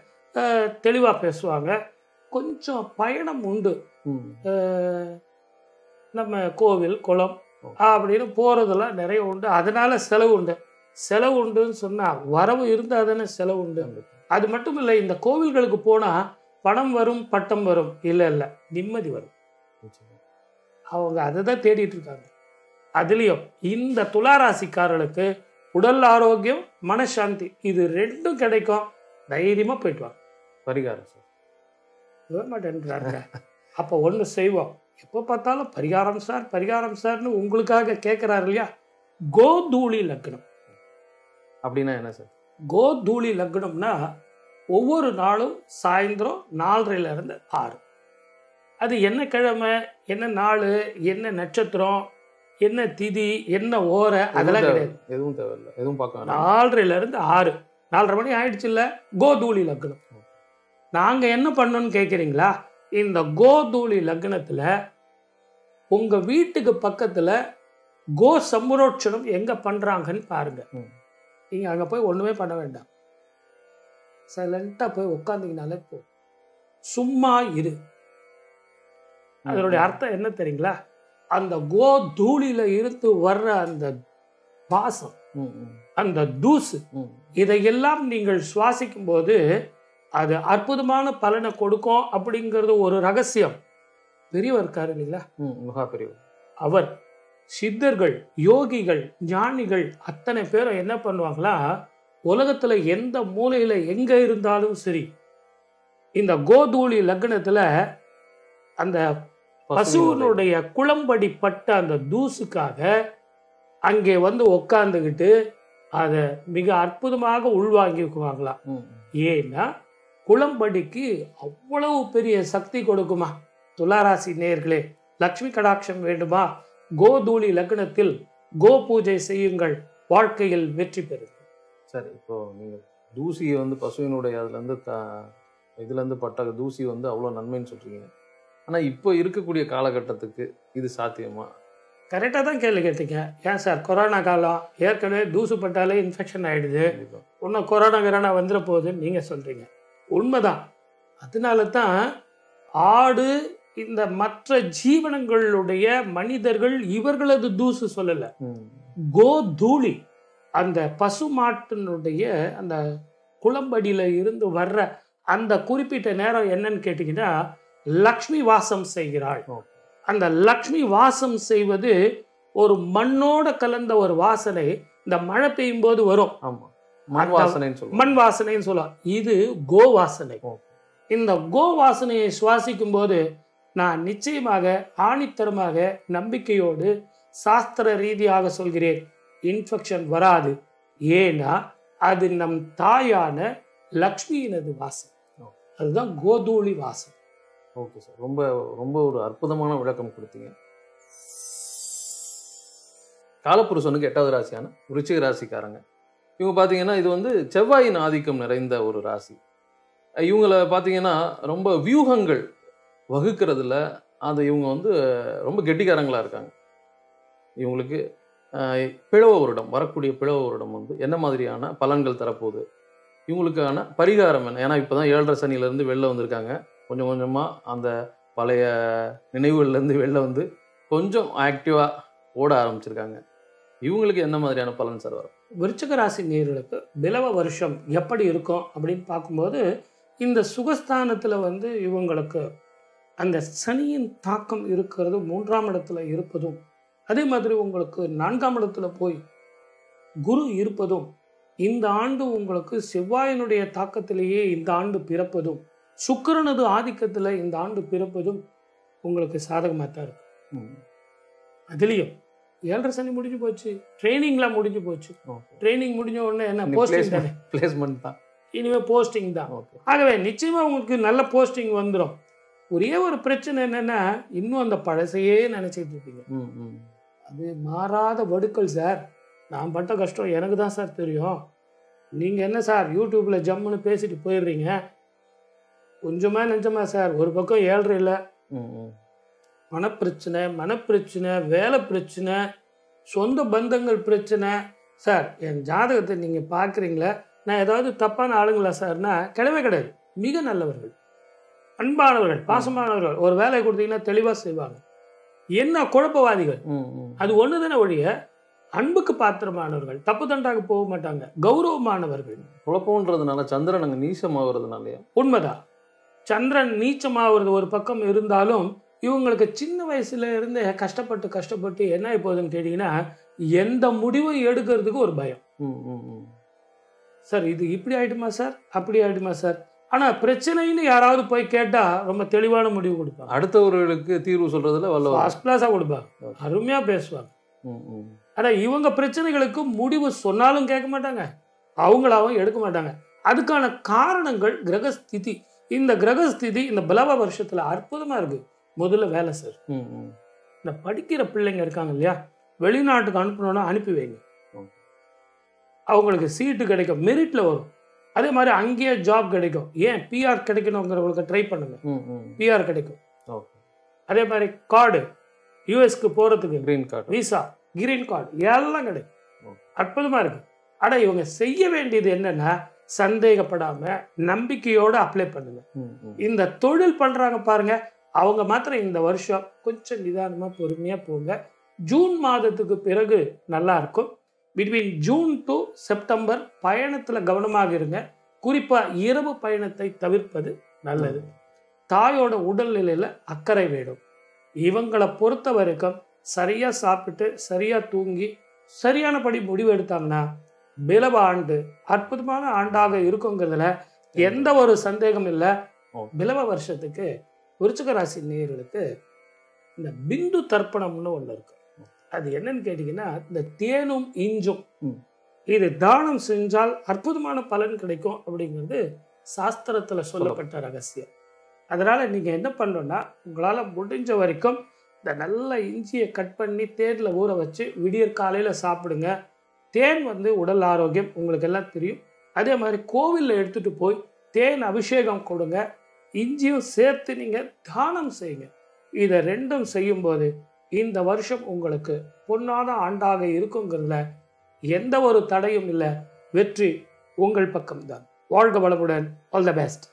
Speaker 2: தெளிவாக பேசுவாங்க கொஞ்சம் பயணம் உண்டு
Speaker 1: ம்.
Speaker 2: அஹ், நம்ம கோவில் குளம்
Speaker 1: ஓ.
Speaker 2: அப்படின்னு போகிறதெல்லாம் நிறைய உண்டு அதனால செலவு உண்டு செலவு உண்டுன்னு சொன்னால் வரவு இருந்தால் தானே செலவு உண்டு
Speaker 1: கண்டிப்பா.
Speaker 2: அது மட்டும் இல்லை இந்த கோவில்களுக்கு போனால் பணம் வரும் பட்டம் வரும் இல்லை இல்லை நிம்மதி வரும்
Speaker 1: நிச்சயமா.
Speaker 2: அவங்க அதை தான் தேடிட்டு இருக்காங்க அதுலேயும் இந்த துளாராசிக்காரர்களுக்கு உடல் ஆரோக்கியம் மனசாந்தி இது ரெண்டும் கிடைக்கும் தைரியமாக போயிட்டு வாங்க
Speaker 1: பரிகாரம் சார்
Speaker 2: விட மாட்டேன்றாங்க அப்போ ஒன்று செய்வோம் எப்போ பார்த்தாலும் பரிகாரம் சார் பரிகாரம் சார்னு உங்களுக்காக கேட்குறாரு இல்லையா கோதூளி லக்னம்
Speaker 1: அப்படின்னா என்ன சார்
Speaker 2: கோதூளி லக்னம்னா ஒவ்வொரு நாளும் சாயந்தரம் நாலரைல இருந்து ஆறு அது என்ன கிழமை என்ன நாள் என்ன நட்சத்திரம் என்ன திதி என்ன ஓரை அதெல்லாம்
Speaker 1: எதுவும்
Speaker 2: கிடையாது
Speaker 1: தேவை- எதுவும் தேவையில்லை எதுவும் பார்க்க வேண்டாம்
Speaker 2: நாலரைல இருந்து ஆறு நாலரை மணி ஆயிடுச்சு இல்ல கோதூளி லக்னம் நாங்க என்ன பண்ணோம்னு கேக்குறீங்களா இந்த கோதூளி லக்னத்துல உங்க வீட்டுக்கு பக்கத்துல கோ சம்பரோட்சணம் எங்க பண்றாங்கன்னு பாருங்க
Speaker 1: ம்.
Speaker 2: நீங்க அங்க போய் ஒண்ணுமே பண்ண வேண்டாம் சைலண்டா போய் உட்காந்தீங்கனாலே போ சும்மா இரு அதனுடைய அர்த்தம் என்ன தெரியுங்களா அந்த கோ தூளில இருந்து வர்ற அந்த வாசம்
Speaker 1: ம், ம்,
Speaker 2: அந்த தூசு
Speaker 1: ம்.
Speaker 2: இதையெல்லாம் நீங்கள் சுவாசிக்கும் போது அது அற்புதமான பலனை கொடுக்கும் அப்படிங்கிறது ஒரு ரகசியம் பெரியவர் இருக்காரு இல்லைங்களா
Speaker 1: ம், மகா பிரிவு
Speaker 2: அவர் சித்தர்கள் யோகிகள் ஞானிகள் அத்தனை பேரும் என்ன பண்ணுவாங்களா உலகத்துல எந்த மூலையில எங்க இருந்தாலும் சரி இந்த கோதூளி லக்னத்துல அந்த பசுவனுடைய குளம்படி பட்ட அந்த தூசுக்காக அங்கே வந்து உக்காந்துக்கிட்டு அதை மிக அற்புதமாக உள்வாங்கிக்குவாங்களாம்
Speaker 1: ம்,
Speaker 2: ஏன்னா குளம்படிக்கு அவ்வளவு பெரிய சக்தி கொடுக்குமா துளாராசி நேர்களே லக்ஷ்மி கடாட்சம் வேண்டுமா கோதூளி லக்னத்தில் கோ பூஜை செய்யுங்கள் வாழ்க்கையில் வெற்றி பெறுங்கள்
Speaker 1: சரி இப்போ நீங்க தூசியை வந்து பசுவினுடைய அதுல இருந்து த இதுல இருந்து பட்ட தூசி வந்து அவ்வளோ நன்மைன்னு சொல்றீங்க ஆனா இப்போ இருக்கக்கூடிய காலகட்டத்துக்கு இது சாத்தியமா
Speaker 2: கரெக்டாக தான் கேள்வி கேட்டீங்க ஏன் சார் கொரோனா காலம் ஏற்கனவே தூசு பட்டாலே இன்ஃபெக்ஷன் ஆகிடுது
Speaker 1: கண்டிப்பா.
Speaker 2: இன்னும் கொரோனா கரோனா வந்துட போகுதுன்னு நீங்கள் சொல்கிறீங்க உண்மைதான் அதனால தான் ஆடு இந்த மற்ற ஜீவனங்களுடைய மனிதர்கள் இவர்களது தூசு சொல்லலை
Speaker 1: ம்.
Speaker 2: கோ தூளி அந்த பசுமாட்டினுடைய அந்த குளம்படியில் இருந்து வர்ற அந்த குறிப்பிட்ட நேரம் என்னன்னு கேட்டிங்கன்னா லக்ஷ்மி வாசம் செய்கிறாள்
Speaker 1: Okay.
Speaker 2: அந்த லக்ஷ்மி வாசம் செய்வது ஒரு மண்ணோட கலந்த ஒரு வாசனை இந்த மழை பெய்யும் போது வரும்
Speaker 1: ஆமா மண்
Speaker 2: அந்த
Speaker 1: வாசனைன்னு சொல்லுவாங்க
Speaker 2: மண் வாசனைன்னு சொல்லலாம் இது கோ வாசனை
Speaker 1: Okay.
Speaker 2: இந்த கோ வாசனையை சுவாசிக்கும் போது நான் நிச்சயமாக ஆணித்தரமாக நம்பிக்கையோடு சாஸ்திர ரீதியாக சொல்கிறேன் இன்ஃபெக்ஷன் வராது ஏன்னா அது நம் தாயான லக்ஷ்மியினது வாசம் அதுதான் கோதூளி வாசம்
Speaker 1: ஓகே சார் ரொம்ப ரொம்ப ஒரு அற்புதமான விளக்கம் கொடுத்தீங்க காலப்புருஷனுக்கு எட்டாவது ராசியான விருச்சிக ராசிக்காரங்க இவங்க பார்த்தீங்கன்னா இது வந்து செவ்வாயின் ஆதிக்கம் நிறைந்த ஒரு ராசி இவங்கள பார்த்தீங்கன்னா ரொம்ப வியூகங்கள் வகுக்கிறதுல அது இவங்க வந்து ரொம்ப கெட்டிக்காரங்களா இருக்காங்க இவங்களுக்கு அஹ், பிளவ வருடம் வரக்கூடிய பிளவ வருடம் வந்து என்ன மாதிரியான பலன்கள் தரப்போகுது இவங்களுக்கான பரிகாரம் என்ன ஏன்னா இப்போ தான் ஏழரை சனியிலேருந்து வெளில வந்திருக்காங்க கொஞ்சம் கொஞ்சமாக அந்த பழைய நினைவுகள்லேருந்து வெளில வந்து கொஞ்சம் ஆக்டிவாக ஓட ஆரம்பிச்சிருக்காங்க இவங்களுக்கு என்ன மாதிரியான பலன் சார் வரும்
Speaker 2: விருச்சிக ராசி நேர்களுக்கு பிலவ வருஷம் எப்படி இருக்கும் அப்படின்னு பார்க்கும்போது இந்த சுகஸ்தானத்தில் வந்து இவங்களுக்கு அந்த சனியின் தாக்கம் இருக்கிறது மூன்றாம் இடத்துல இருப்பதும் அதே மாதிரி உங்களுக்கு நான்காம் இடத்துல போய் குரு இருப்பதும் இந்த ஆண்டு உங்களுக்கு செவ்வாயினுடைய தாக்கத்திலேயே இந்த ஆண்டு பிறப்பதும் சுக்கிரனது ஆதிக்கத்தில் இந்த ஆண்டு பிறப்பதும் உங்களுக்கு சாதகமாக தான் இருக்கு அதுலேயும் ஏழரை சனி முடிஞ்சு போச்சு ட்ரைனிங்லாம் முடிஞ்சு போச்சு ட்ரைனிங் முடிஞ்ச உடனே என்ன போஸ்டிங் தானே
Speaker 1: பிளேஸ்மெண்ட் தான்
Speaker 2: இனிமேல் போஸ்டிங் தான்
Speaker 1: ஓகே
Speaker 2: ஆகவே நிச்சயமாக உங்களுக்கு நல்ல போஸ்டிங் வந்துடும் ஒரே ஒரு பிரச்சனை என்னன்னா இன்னும் அந்த பழசையே நினைச்சிட்டு இருப்பீங்க
Speaker 1: ம் ம்
Speaker 2: அது மாறாத வடுக்கள் சார் நான் பட்ட கஷ்டம் எனக்கு தான் சார் தெரியும் நீங்கள் என்ன சார் யூடியூப்பில் ஜம்முன்னு பேசிட்டு போயிடுறீங்க கொஞ்சமாக நெஞ்சமா சார் ஒரு பக்கம் ஏழ்ரை இல்லை
Speaker 1: ம் ம்
Speaker 2: மனப்பிரச்சனை மனப்பிரச்சனை வேலை பிரச்சனை சொந்த பந்தங்கள் பிரச்சனை சார் என் ஜாதகத்தை நீங்கள் பார்க்குறீங்களா நான் ஏதாவது தப்பான ஆளுங்களா சார்னா கிடையவே கிடையாது மிக நல்லவர்கள் அன்பானவர்கள் பாசமானவர்கள் ஒரு வேலையை கொடுத்தீங்கன்னா தெளிவாக செய்வாங்க என்ன குழப்பவாதிகள்
Speaker 1: ம் ம்
Speaker 2: அது ஒன்று தானே ஒழிய அன்புக்கு பாத்திரமானவர்கள் தப்பு தண்டாக போக மாட்டாங்க கௌரவமானவர்கள்
Speaker 1: குழப்பம்ன்றதுனால சந்திரன் அங்கே நீசமாகிறதுனாலயா
Speaker 2: உண்மைதான் சந்திரன் நீச்சமாகிறது ஒரு பக்கம் இருந்தாலும் இவங்களுக்கு சின்ன வயசுல இருந்தே கஷ்டப்பட்டு கஷ்டப்பட்டு என்ன ஆகி போகுதுன்னு கேட்டிங்கன்னா எந்த முடிவும் எடுக்கிறதுக்கு ஒரு பயம்
Speaker 1: ம் ம் ம்
Speaker 2: சார் இது இப்படி ஆயிடுமா சார் அப்படி ஆயிடுமா சார் ஆனால் பிரச்சனைன்னு யாராவது போய் கேட்டால் ரொம்ப தெளிவான முடிவு கொடுப்பாங்க
Speaker 1: அடுத்தவர்களுக்கு தீர்வு சொல்றதுல வல்லவர்
Speaker 2: ஃபர்ஸ்ட் கிளாஸாக கொடுப்பாங்க
Speaker 1: Okay.
Speaker 2: அருமையாக பேசுவாங்க
Speaker 1: ம் ம்
Speaker 2: ஆனால் இவங்க பிரச்சனைகளுக்கு முடிவு சொன்னாலும் கேட்க மாட்டாங்க அவங்களாவும் எடுக்க மாட்டாங்க அதுக்கான காரணங்கள் கிரகஸ்திதி இந்த கிரகஸ்திதி இந்த பலவ வருஷத்தில் அற்புதமாக இருக்குது முதல்ல வேலை சார்
Speaker 1: ம் ம்
Speaker 2: இந்த படிக்கிற பிள்ளைங்க இருக்காங்க இல்லையா வெளிநாட்டுக்கு அனுப்பணும்னா அனுப்பி வைங்க
Speaker 1: Okay.
Speaker 2: அவங்களுக்கு சீட்டு கிடைக்கும் மெரிட்டில் வரும் அதே மாதிரி அங்கேயே ஜாப் கிடைக்கும் ஏன் பிஆர் கிடைக்கணுங்கிறவங்களுக்கு ட்ரை பண்ணுங்க
Speaker 1: ம் ம்
Speaker 2: பிஆர் கிடைக்கும்
Speaker 1: ஓகே
Speaker 2: அதே மாதிரி கார்டு யூஎஸ்க்கு போகிறதுக்கு
Speaker 1: green card
Speaker 2: visa green card எல்லாம் கிடைக்கும்
Speaker 1: Okay.
Speaker 2: அற்புதமாக இருக்கு ஆனால் இவங்க செய்ய வேண்டியது என்னன்னா சந்தேகப்படாம நம்பிக்கையோடு அப்ளை பண்ணுங்க
Speaker 1: ம் ம்
Speaker 2: இந்த தொழில் பண்றாங்க பாருங்க அவங்க மாத்திரம் இந்த வருஷம் கொஞ்சம் நிதானமா பொறுமையா போங்க ஜூன் மாதத்துக்கு பிறகு நல்லா இருக்கும் பிட்வீன் ஜூன் டு செப்டம்பர் பயணத்துல கவனமாக இருங்க குறிப்பா இரவு பயணத்தை தவிர்ப்பது நல்லது தாயோட உடல்நிலையில அக்கறை வேணும் இவங்களை பொறுத்த வரைக்கும் சரியா சாப்பிட்டு சரியா தூங்கி சரியானபடி முடிவு எடுத்தாங்கன்னா பிலவ ஆண்டு அற்புதமான ஆண்டாக இருக்குங்கிறதுல எந்த ஒரு சந்தேகம் இல்லை
Speaker 1: Okay.
Speaker 2: பிலவ வருஷத்துக்கு விருச்சிக ராசி நேயர்களுக்கு இந்த பிந்து தர்ப்பணம்னு ஒன்று இருக்கு அது என்னன்னு கேட்டிங்கன்னா இந்த தேனும் இஞ்சும்
Speaker 1: ம்.
Speaker 2: இது தானம் செஞ்சால் அற்புதமான பலன் கிடைக்கும் அப்படிங்கிறது சாஸ்திரத்தில் சொல்லப்பட்ட ரகசியம் அதனால் நீங்கள் என்ன பண்ணணும்னா உங்களால் முடிஞ்ச வரைக்கும் இந்த நல்ல இஞ்சியை கட் பண்ணி தேனில் ஊற வச்சு விடியற் காலையில் சாப்பிடுங்க தேன் வந்து உடல் ஆரோக்கியம் உங்களுக்கு எல்லாம் தெரியும் அதே மாதிரி கோவிலில் எடுத்துகிட்டு போய் தேன் அபிஷேகம் கொடுங்க இஞ்சியும் சேர்த்து நீங்கள் தானம் செய்யுங்க இதை ரெண்டும் செய்யும்போது இந்த வருஷம் உங்களுக்கு பொன்னான ஆண்டாக இருக்குங்கிறதுல எந்த ஒரு தடையும் இல்லை வெற்றி உங்கள் பக்கம்தான் வாழ்க வளமுடன் ஆல் த பெஸ்ட்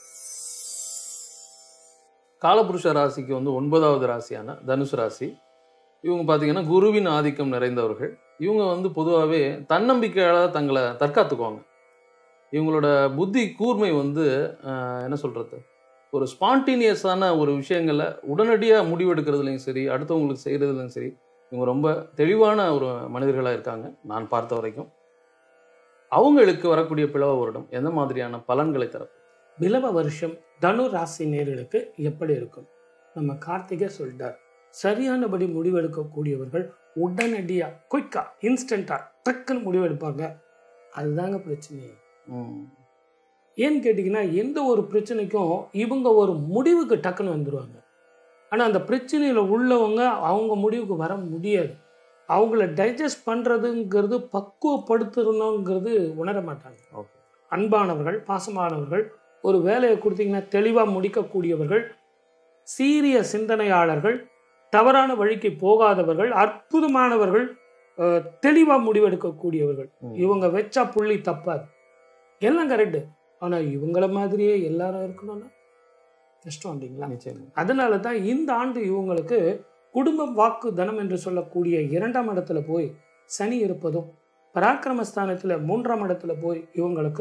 Speaker 1: காலபுருஷ ராசிக்கு வந்து ஒன்பதாவது ராசியான தனுசு ராசி இவங்க பார்த்தீங்கன்னா குருவின் ஆதிக்கம் நிறைந்தவர்கள் இவங்க வந்து பொதுவாகவே தன்னம்பிக்கையால் தங்களை தற்காத்துக்குவாங்க இவங்களோட புத்தி கூர்மை வந்து ஆஹ், என்ன சொல்கிறது ஒரு ஸ்பான்டீனியஸான ஒரு விஷயங்களை உடனடியாக முடிவெடுக்கிறதுலையும் சரி அடுத்தவங்களுக்கு செய்கிறதுலையும் சரி இவங்க ரொம்ப தெளிவான ஒரு மனிதர்களாக இருக்காங்க நான் பார்த்த வரைக்கும் அவங்களுக்கு வரக்கூடிய பிளவ வருடம் எந்த மாதிரியான பலன்களை தரும்
Speaker 2: பிலவ வருஷம் தனு ராசி நேர்களுக்கு எப்படி இருக்கும் நம்ம கார்த்திகை சொல்லிட்டார் சரியானபடி முடிவெடுக்கக்கூடியவர்கள் உடனடியாக குயிக்காக இன்ஸ்டண்ட்டாக டக்குன்னு முடிவெடுப்பாங்க அதுதாங்க பிரச்சனை
Speaker 1: ம்
Speaker 2: ஏன்னு கேட்டிங்கன்னா எந்த ஒரு பிரச்சனைக்கும் இவங்க ஒரு முடிவுக்கு டக்குன்னு வந்துடுவாங்க ஆனால் அந்த பிரச்சனையில் உள்ளவங்க அவங்க முடிவுக்கு வர முடியாது அவங்கள டைஜஸ்ட் பண்ணுறதுங்கிறது பக்குவப்படுத்தணுங்கிறது உணர மாட்டாங்க
Speaker 1: ஓகே
Speaker 2: அன்பானவர்கள் பாசமானவர்கள் ஒரு வேலையை கொடுத்தீங்கன்னா தெளிவாக முடிக்கக்கூடியவர்கள் சீரிய சிந்தனையாளர்கள் தவறான வழிக்கு போகாதவர்கள் அற்புதமானவர்கள் தெளிவாக முடிவெடுக்கக்கூடியவர்கள்
Speaker 1: ம்.
Speaker 2: இவங்க வச்சா புள்ளி தப்பாது எல்லாம் கரெக்டு ஆனால் இவங்கள மாதிரியே எல்லாரும் இருக்கணும்னா கஷ்டம் இல்லைங்களா
Speaker 1: நிச்சயமா
Speaker 2: அதனால தான் இந்த ஆண்டு இவங்களுக்கு குடும்பம் வாக்கு தனம் என்று சொல்லக்கூடிய இரண்டாம் இடத்துல போய் சனி இருப்பதும் பராக்கிரமஸ்தானத்தில் மூன்றாம் இடத்துல போய் இவங்களுக்கு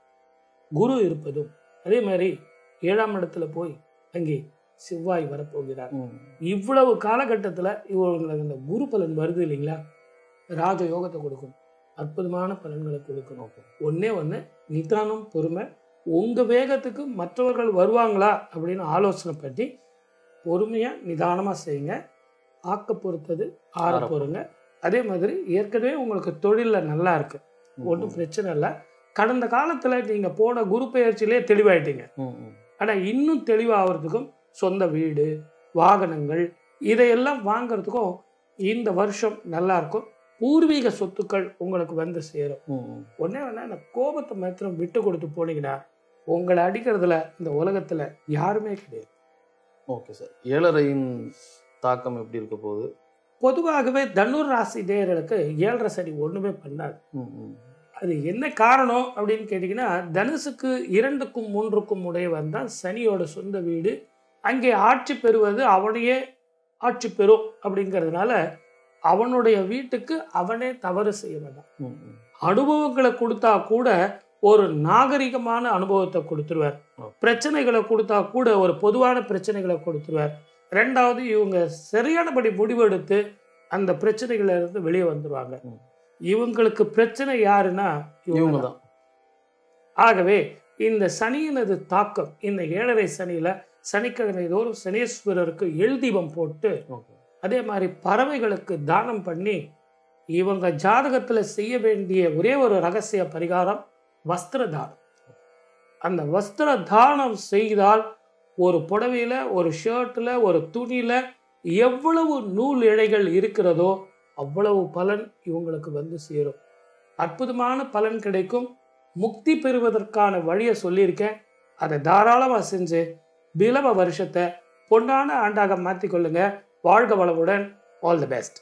Speaker 2: குரு இருப்பதும் அதே மாதிரி ஏழாம் இடத்துல போய் அங்கே செவ்வாய் வரப்போகிறார்
Speaker 1: ம்
Speaker 2: இவ்வளவு காலகட்டத்தில் இவங்களுக்கு இந்த குரு பலன் வருது இல்லைங்களா ராஜ யோகத்தை கொடுக்கும் அற்புதமான பலன்களை கொடுக்கும்
Speaker 1: ஓகே
Speaker 2: ஒண்ணே ஒன்று நிதானம் பொறுமை உங்கள் வேகத்துக்கு மற்றவர்கள் வருவாங்களா அப்படின்னு ஆலோசனை பண்ணி பொறுமையாக நிதானமாக செய்யுங்க ஆக்க பொறுத்தது ஆற
Speaker 1: ஆற
Speaker 2: பொறுங்க அதே மாதிரி ஏற்கனவே உங்களுக்கு தொழிலில் நல்லா இருக்கு ஒன்றும் பிரச்சனை இல்லை கடந்த காலத்தில் நீங்கள் போன குரு பெயர்ச்சியிலே தெளிவாயிட்டீங்க
Speaker 1: ம் ம்
Speaker 2: ஆனால் இன்னும் தெளிவாகிறதுக்கும் சொந்த வீடு வாகனங்கள் இதையெல்லாம் வாங்குறதுக்கும் இந்த வருஷம் நல்லா இருக்கும் பூர்வீக சொத்துக்கள் உங்களுக்கு வந்து சேரும்
Speaker 1: ம் ம்
Speaker 2: ஒன்றே வேணா இந்த கோபத்தை மாத்திரம் விட்டு கொடுத்து போனீங்கன்னா உங்களை அடிக்கிறதுல இந்த உலகத்தில் யாருமே கிடையாது
Speaker 1: ஓகே சார் ஏழரையின் தாக்கம் எப்படி இருக்க போகுது
Speaker 2: பொதுவாகவே தனுர் ராசி நேயர்களுக்கு ஏழரை சனி ஒன்றுமே பண்ணாது
Speaker 1: ம் ம்
Speaker 2: அது என்ன காரணம் அப்படின்னு கேட்டிங்கன்னா தனுசுக்கு இரண்டுக்கும் மூன்றுக்கும் உடையவன் தான் சனியோட சொந்த வீடு அங்கே ஆட்சி பெறுவது அவனையே ஆட்சி பெறும் அப்படிங்கிறதுனால அவனுடைய வீட்டுக்கு அவனே தவறு செய்ய வேண்டாம்
Speaker 1: ம் ம்
Speaker 2: அனுபவங்களை கொடுத்தா கூட ஒரு நாகரிகமான அனுபவத்தை கொடுத்துருவார்
Speaker 1: ஓ.
Speaker 2: பிரச்சனைகளை கொடுத்தா கூட ஒரு பொதுவான பிரச்சனைகளை கொடுத்துருவார் ரெண்டாவது இவங்க சரியானபடி முடிவெடுத்து அந்த பிரச்சனைகள்ல இருந்து வெளியே வந்துருவாங்க
Speaker 1: ம்.
Speaker 2: இவங்களுக்கு பிரச்சனை யாருன்னா
Speaker 1: இவங்க தான்
Speaker 2: ஆகவே இந்த சனியினது தாக்கம் இந்த ஏழரை சனியில சனிக்கிழமை தோறும் சனீஸ்வரருக்கு எள் தீபம் போட்டு
Speaker 1: ஓகே
Speaker 2: அதே மாதிரி பறவைகளுக்கு தானம் பண்ணி இவங்க ஜாதகத்தில் செய்ய வேண்டிய ஒரே ஒரு ரகசிய பரிகாரம் வஸ்திர தானம் அந்த வஸ்திர தானம் செய்தால் ஒரு புடவையில் ஒரு ஷர்ட்டில் ஒரு துணியில் எவ்வளவு நூல் இழைகள் இருக்கிறதோ அவ்வளவு பலன் இவங்களுக்கு வந்து சேரும் அற்புதமான பலன் கிடைக்கும் முக்தி பெறுவதற்கான வழியை சொல்லியிருக்கேன் அதை தாராளமாக செஞ்சு பிலவ வருஷத்தை பொன்னான ஆண்டாக மாற்றிக்கொள்ளுங்க வாழ்க வளமுடன் ஆல் தி பெஸ்ட்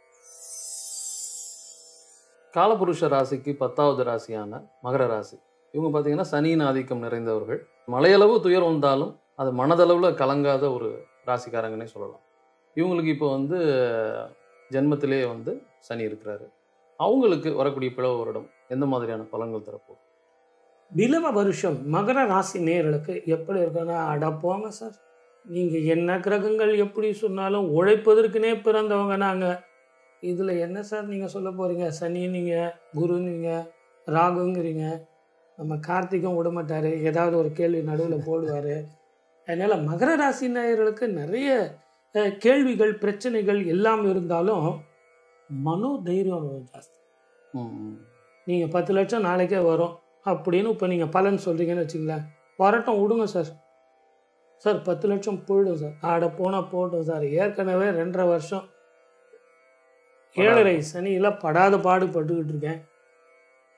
Speaker 1: காலபுருஷ ராசிக்கு பத்தாவது ராசியான மகர ராசி இவங்க பார்த்தீங்கன்னா சனியின் ஆதிக்கம் நிறைந்தவர்கள் மலையளவு துயர் வந்தாலும் அது மனதளவில் கலங்காத ஒரு ராசிக்காரங்கன்னே சொல்லலாம் இவங்களுக்கு இப்போ வந்து ஜென்மத்திலே வந்து சனி இருக்கிறாரு அவங்களுக்கு வரக்கூடிய பிளவு வருடம் எந்த மாதிரியான பலன்கள் தரப்போகுது
Speaker 2: பிலவ வருஷம் மகர ராசி நேயர்களுக்கு எப்படி இருக்குன்னா அட போங்க சார் நீங்கள் என்ன கிரகங்கள் எப்படி சொன்னாலும் உழைப்பதற்குனே பிறந்தவங்க நாங்கள் இதில் என்ன சார் நீங்கள் சொல்ல போகிறீங்க சனி நீங்கள் குருன்னீங்க ராகுங்கிறீங்க நம்ம கார்த்திகம் விட மாட்டார் ஏதாவது ஒரு கேள்வி நடுவில் போடுவார் அதனால் மகர ராசி நேயர்களுக்கு நிறைய அஹ், கேள்விகள் பிரச்சனைகள் எல்லாம் இருந்தாலும் மனோ தைரியம் ரொம்ப ஜாஸ்தி
Speaker 1: ம், ம்.
Speaker 2: நீங்கள் பத்து லட்சம் நாளைக்கே வரும் அப்படின்னு இப்போ நீங்கள் பலன் சொல்கிறீங்கன்னு வச்சுங்களேன் வரட்டும் விடுங்க சார் சார் பத்து லட்சம் போயிடும் சார் ஆட போனால் போகட்டும் சார் ஏற்கனவே ரெண்டரை வருஷம் ஏழரை சனியில் படாத பாடு பட்டுக்கிட்டு இருக்கேன்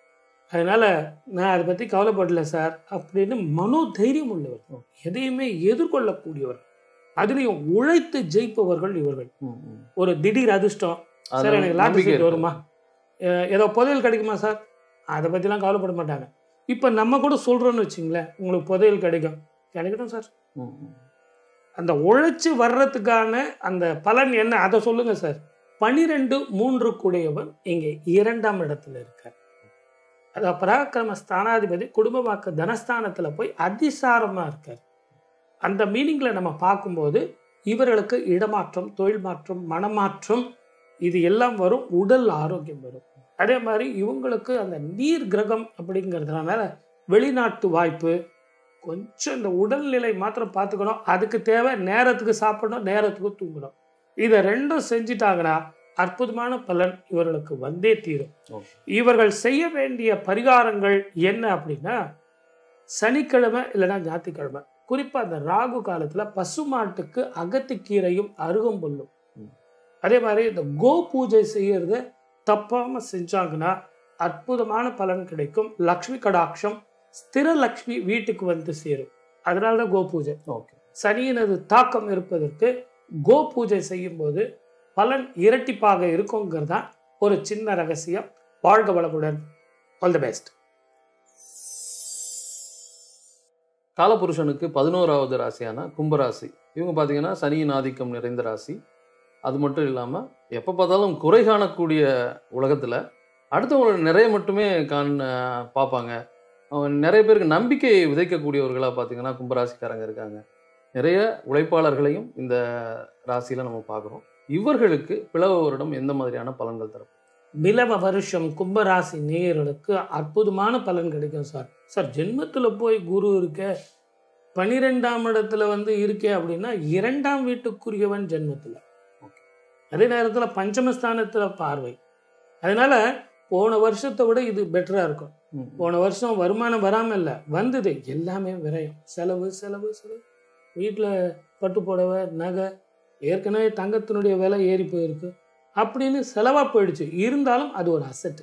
Speaker 2: அதனால நான் அதை பற்றி கவலைப்படல சார் அப்படின்னு மனோ தைரியம் உள்ளவர் எதையுமே எதிர்கொள்ளக்கூடியவர் அதுலேயும் உழைத்து ஜெயிப்பவர்கள் இவர்கள்
Speaker 1: ம், ம்.
Speaker 2: ஒரு திடீர் அதிர்ஷ்டம்
Speaker 1: அதுல
Speaker 2: சார் எனக்கு லாட்டரி
Speaker 1: நம்பிக்கை
Speaker 2: சீட்
Speaker 1: இருக்கு.
Speaker 2: வருமா அஹ் ஏதோ புதையல் கிடைக்குமா சார் அதை பற்றிலாம் கவலைப்பட மாட்டாங்க இப்போ நம்ம கூட சொல்கிறோன்னு வச்சுங்களேன் உங்களுக்கு புதையல் கிடைக்கும் கிடைக்கட்டும் சார்
Speaker 1: ம், ம்.
Speaker 2: அந்த உழைச்சி வர்றதுக்கான அந்த பலன் என்ன அதை சொல்லுங்க சார் பனிரெண்டு மூன்று கூடியவன் இங்கே இரண்டாம் இடத்துல இருக்கார் அது பராக்கிரம ஸ்தானாதிபதி குடும்பமாக்க தனஸ்தானத்தில் போய் அதிசாரமா இருக்கார் அந்த மீனிங்ல நம்ம பார்க்கும்போது இவர்களுக்கு இடமாற்றம் தொழில் மாற்றம் மனமாற்றம் இது எல்லாம் வரும் உடல் ஆரோக்கியம் வரும் அதே மாதிரி இவங்களுக்கு அந்த நீர் கிரகம் அப்படிங்கிறதுனால வெளிநாட்டு வாய்ப்பு கொஞ்சம் இந்த உடல்நிலை மாத்திரம் பார்த்துக்கணும் அதுக்கு தேவை நேரத்துக்கு சாப்பிடணும் நேரத்துக்கு தூங்கணும் இதை ரெண்டும் செஞ்சிட்டாங்கன்னா அற்புதமான பலன் இவர்களுக்கு வந்தே தீரும்
Speaker 1: Okay.
Speaker 2: இவர்கள் செய்ய வேண்டிய பரிகாரங்கள் என்ன அப்படின்னா சனிக்கிழமை இல்லைன்னா ஞாயிற்றுக்கிழமை குறிப்பாக அந்த ராகு காலத்தில் பசுமாட்டுக்கு அகத்திக்கீரையும் அருகம்புல்லும்
Speaker 1: ம்.
Speaker 2: அதே மாதிரி இந்த கோ பூஜை செய்யறத தப்பாம செஞ்சாங்கன்னா அற்புதமான பலன் கிடைக்கும் லக்ஷ்மி கடாட்சம் ஸ்திர லக்ஷ்மி வீட்டுக்கு வந்து சேரும் அதனால தான் கோ பூஜை
Speaker 1: ஓகே
Speaker 2: சனியினது தாக்கம் இருப்பதற்கு கோ பூஜை செய்யும்போது பலன் இரட்டிப்பாக இருக்குங்கிறது தான் ஒரு சின்ன ரகசியம் வாழ்க வளமுடன் ஆல் தி பெஸ்ட்
Speaker 1: காலபுருஷனுக்கு பதினோராவது ராசியான கும்பராசி இவங்க பார்த்தீங்கன்னா சனியின் ஆதிக்கம் நிறைந்த ராசி அது மட்டும் இல்லாமல் எப்போ பார்த்தாலும் குறை காணக்கூடிய உலகத்தில் அடுத்தவங்களோட நிறைய மட்டுமே காண பார்ப்பாங்க அவங்க நிறைய பேருக்கு நம்பிக்கையை விதைக்கக்கூடியவர்களாக பார்த்தீங்கன்னா கும்பராசிக்காரங்க இருக்காங்க நிறைய உழைப்பாளர்களையும் இந்த ராசியில் நம்ம பார்க்குறோம் இவர்களுக்கு பிளவ வருடம் எந்த மாதிரியான பலன்கள் தரும்
Speaker 2: பிலவ வருஷம் கும்பராசி நேயர்களுக்கு அற்புதமான பலன் கிடைக்கும் சார் சார் ஜென்மத்தில் போய் குரு இருக்க பனிரெண்டாம் இடத்துல வந்து இருக்கே அப்படின்னா இரண்டாம் வீட்டுக்குரியவன் ஜென்மத்தில் அதே நேரத்தில் பஞ்சமஸ்தானத்தில் பார்வை அதனால போன வருஷத்தை விட இது பெட்டராக இருக்கும் போன வருஷம் வருமானம் வராமல் இல்லை வந்தது எல்லாமே விரயம் செலவு செலவு செலவு வீட்டில் பட்டு புடவை நகை ஏற்கனவே தங்கத்தினுடைய விலை ஏறி போயிருக்கு அப்படின்னு செலவாக போயிடுச்சு இருந்தாலும் அது ஒரு அசட்டு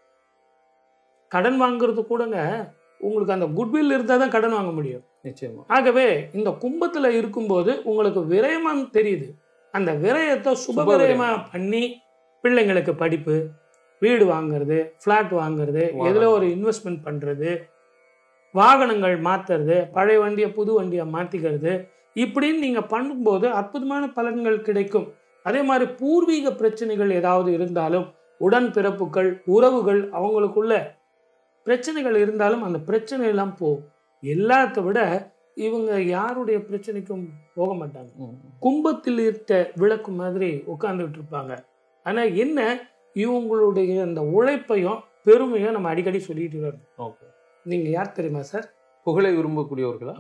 Speaker 2: கடன் வாங்குறது கூடங்க உங்களுக்கு அந்த குட்வில் இருந்தால் தான் கடன் வாங்க முடியும்
Speaker 1: நிச்சயமா
Speaker 2: ஆகவே இந்த கும்பத்தில் இருக்கும்போது உங்களுக்கு விரயமான்னு தெரியுது அந்த விரயத்தை சுப
Speaker 1: சுப
Speaker 2: விரயமா பண்ணி பிள்ளைங்களுக்கு படிப்பு வீடு வாங்குறது ஃப்ளாட் வாங்குறது எதில்
Speaker 1: வாகனம்.
Speaker 2: ஒரு இன்வெஸ்ட்மெண்ட் பண்ணுறது வாகனங்கள் மாற்றுறது பழைய வண்டியை புது வண்டியை மாற்றிக்கிறது இப்படின்னு நீங்கள் பண்ணும்போது அற்புதமான பலன்கள் கிடைக்கும் அதே மாதிரி பூர்வீக பிரச்சனைகள் ஏதாவது இருந்தாலும் உடன் பிறப்புகள் உறவுகள் அவங்களுக்குள்ள பிரச்சனைகள் இருந்தாலும் அந்த பிரச்சனை எல்லாம் போகும் எல்லாத்த விட இவங்க யாருடைய பிரச்சனைக்கும் போக மாட்டாங்க
Speaker 1: ம்.
Speaker 2: கும்பத்தில் இருக்க விளக்கு மாதிரி உட்கார்ந்துட்டு இருப்பாங்க ஆனா என்ன இவங்களுடைய அந்த உழைப்பையும் பெருமையும் நம்ம அடிக்கடி சொல்லிட்டு வரோம்
Speaker 1: ஓகே
Speaker 2: நீங்க யார் தெரியுமா சார்
Speaker 1: புகழை விரும்பக்கூடியவர்களா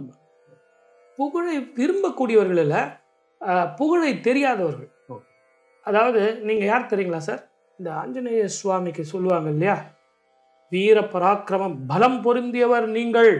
Speaker 2: புகழை விரும்பக்கூடியவர்கள் இல்ல ஆஹ், புகழை தெரியாதவர்கள்
Speaker 1: Okay.
Speaker 2: அதாவது நீங்க யார் தெரியுங்களா சார் இந்த ஆஞ்சநேய சுவாமிக்கு சொல்லுவாங்க இல்லையா வீர பராக்கிரமம் பலம் பொருந்தியவர் நீங்கள்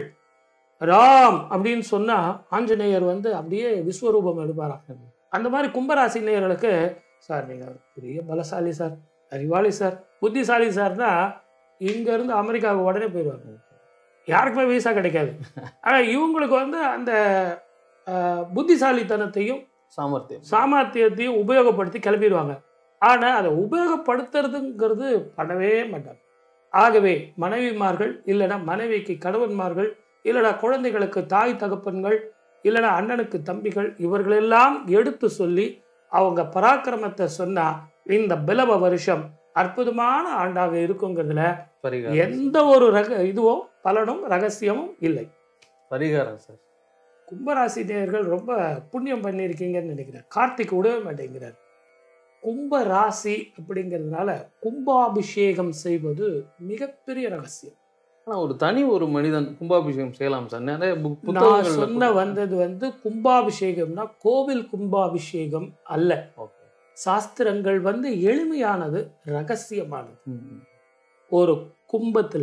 Speaker 2: ராம் அப்படின்னு சொன்னா ஆஞ்சநேயர் வந்து அப்படியே விஸ்வரூபம் எடுப்பாராம் அந்த மாதிரி கும்பராசி நேயர்களுக்கு சார் நீங்க பெரிய பலசாலி சார் அறிவாளி சார் புத்திசாலி சார்னா இங்க இருந்து அமெரிக்காவுக்கு உடனே போயிடுவாங்க யாருக்குமே விசா கிடைக்காது ஆனா இவங்களுக்கு வந்து அந்த ஆஹ், புத்திசாலித்தனத்தையும்
Speaker 1: சாமர்த்தியம்
Speaker 2: சாமர்த்தியத்தையும் உபயோகப்படுத்தி கிளப்பிடுவாங்க ஆனால் அதை உபயோகப்படுத்துறதுங்கிறது பண்ணவே மாட்டாங்க ஆகவே மனைவிமார்கள் இல்லைன்னா மனைவிக்கு கணவன்மார்கள் இல்லைனா குழந்தைகளுக்கு தாய் தகப்பன்கள் இல்லைனா அண்ணனுக்கு தம்பிகள் இவர்களெல்லாம் எடுத்து சொல்லி அவங்க பராக்கிரமத்தை சொன்னா இந்த பிலவ வருஷம் அற்புதமான ஆண்டாக இருக்குங்கிறதுல
Speaker 1: பரிகாரம்
Speaker 2: எந்த ஒரு ரக இதுவோ பலனும் ரகசியமும் இல்லை
Speaker 1: பரிகாரம் சார்
Speaker 2: கும்பராசி நேயர்கள் ரொம்ப புண்ணியம் பண்ணியிருக்கீங்கன்னு நினைக்கிறேன் கார்த்திக் விடவே மாட்டேங்கிறார் கும்ப ராசி அப்படிங்கிறதுனால கும்பாபிஷேகம் செய்வது மிகப்பெரிய ரகசியம்
Speaker 1: ஆனா ஒரு தனி ஒரு மனிதன் கும்பாபிஷேகம் செய்யலாம் சார் நிறைய புக்
Speaker 2: நான்
Speaker 1: புத்தகங்கள்ல
Speaker 2: சொன்ன
Speaker 1: கூட-
Speaker 2: வந்தது வந்து கும்பாபிஷேகம்னா கோவில் கும்பாபிஷேகம் அல்ல
Speaker 1: Okay.
Speaker 2: சாஸ்திரங்கள் வந்து எளிமையானது ரகசியமானது
Speaker 1: ம், ம்.
Speaker 2: ஒரு கும்பத்துல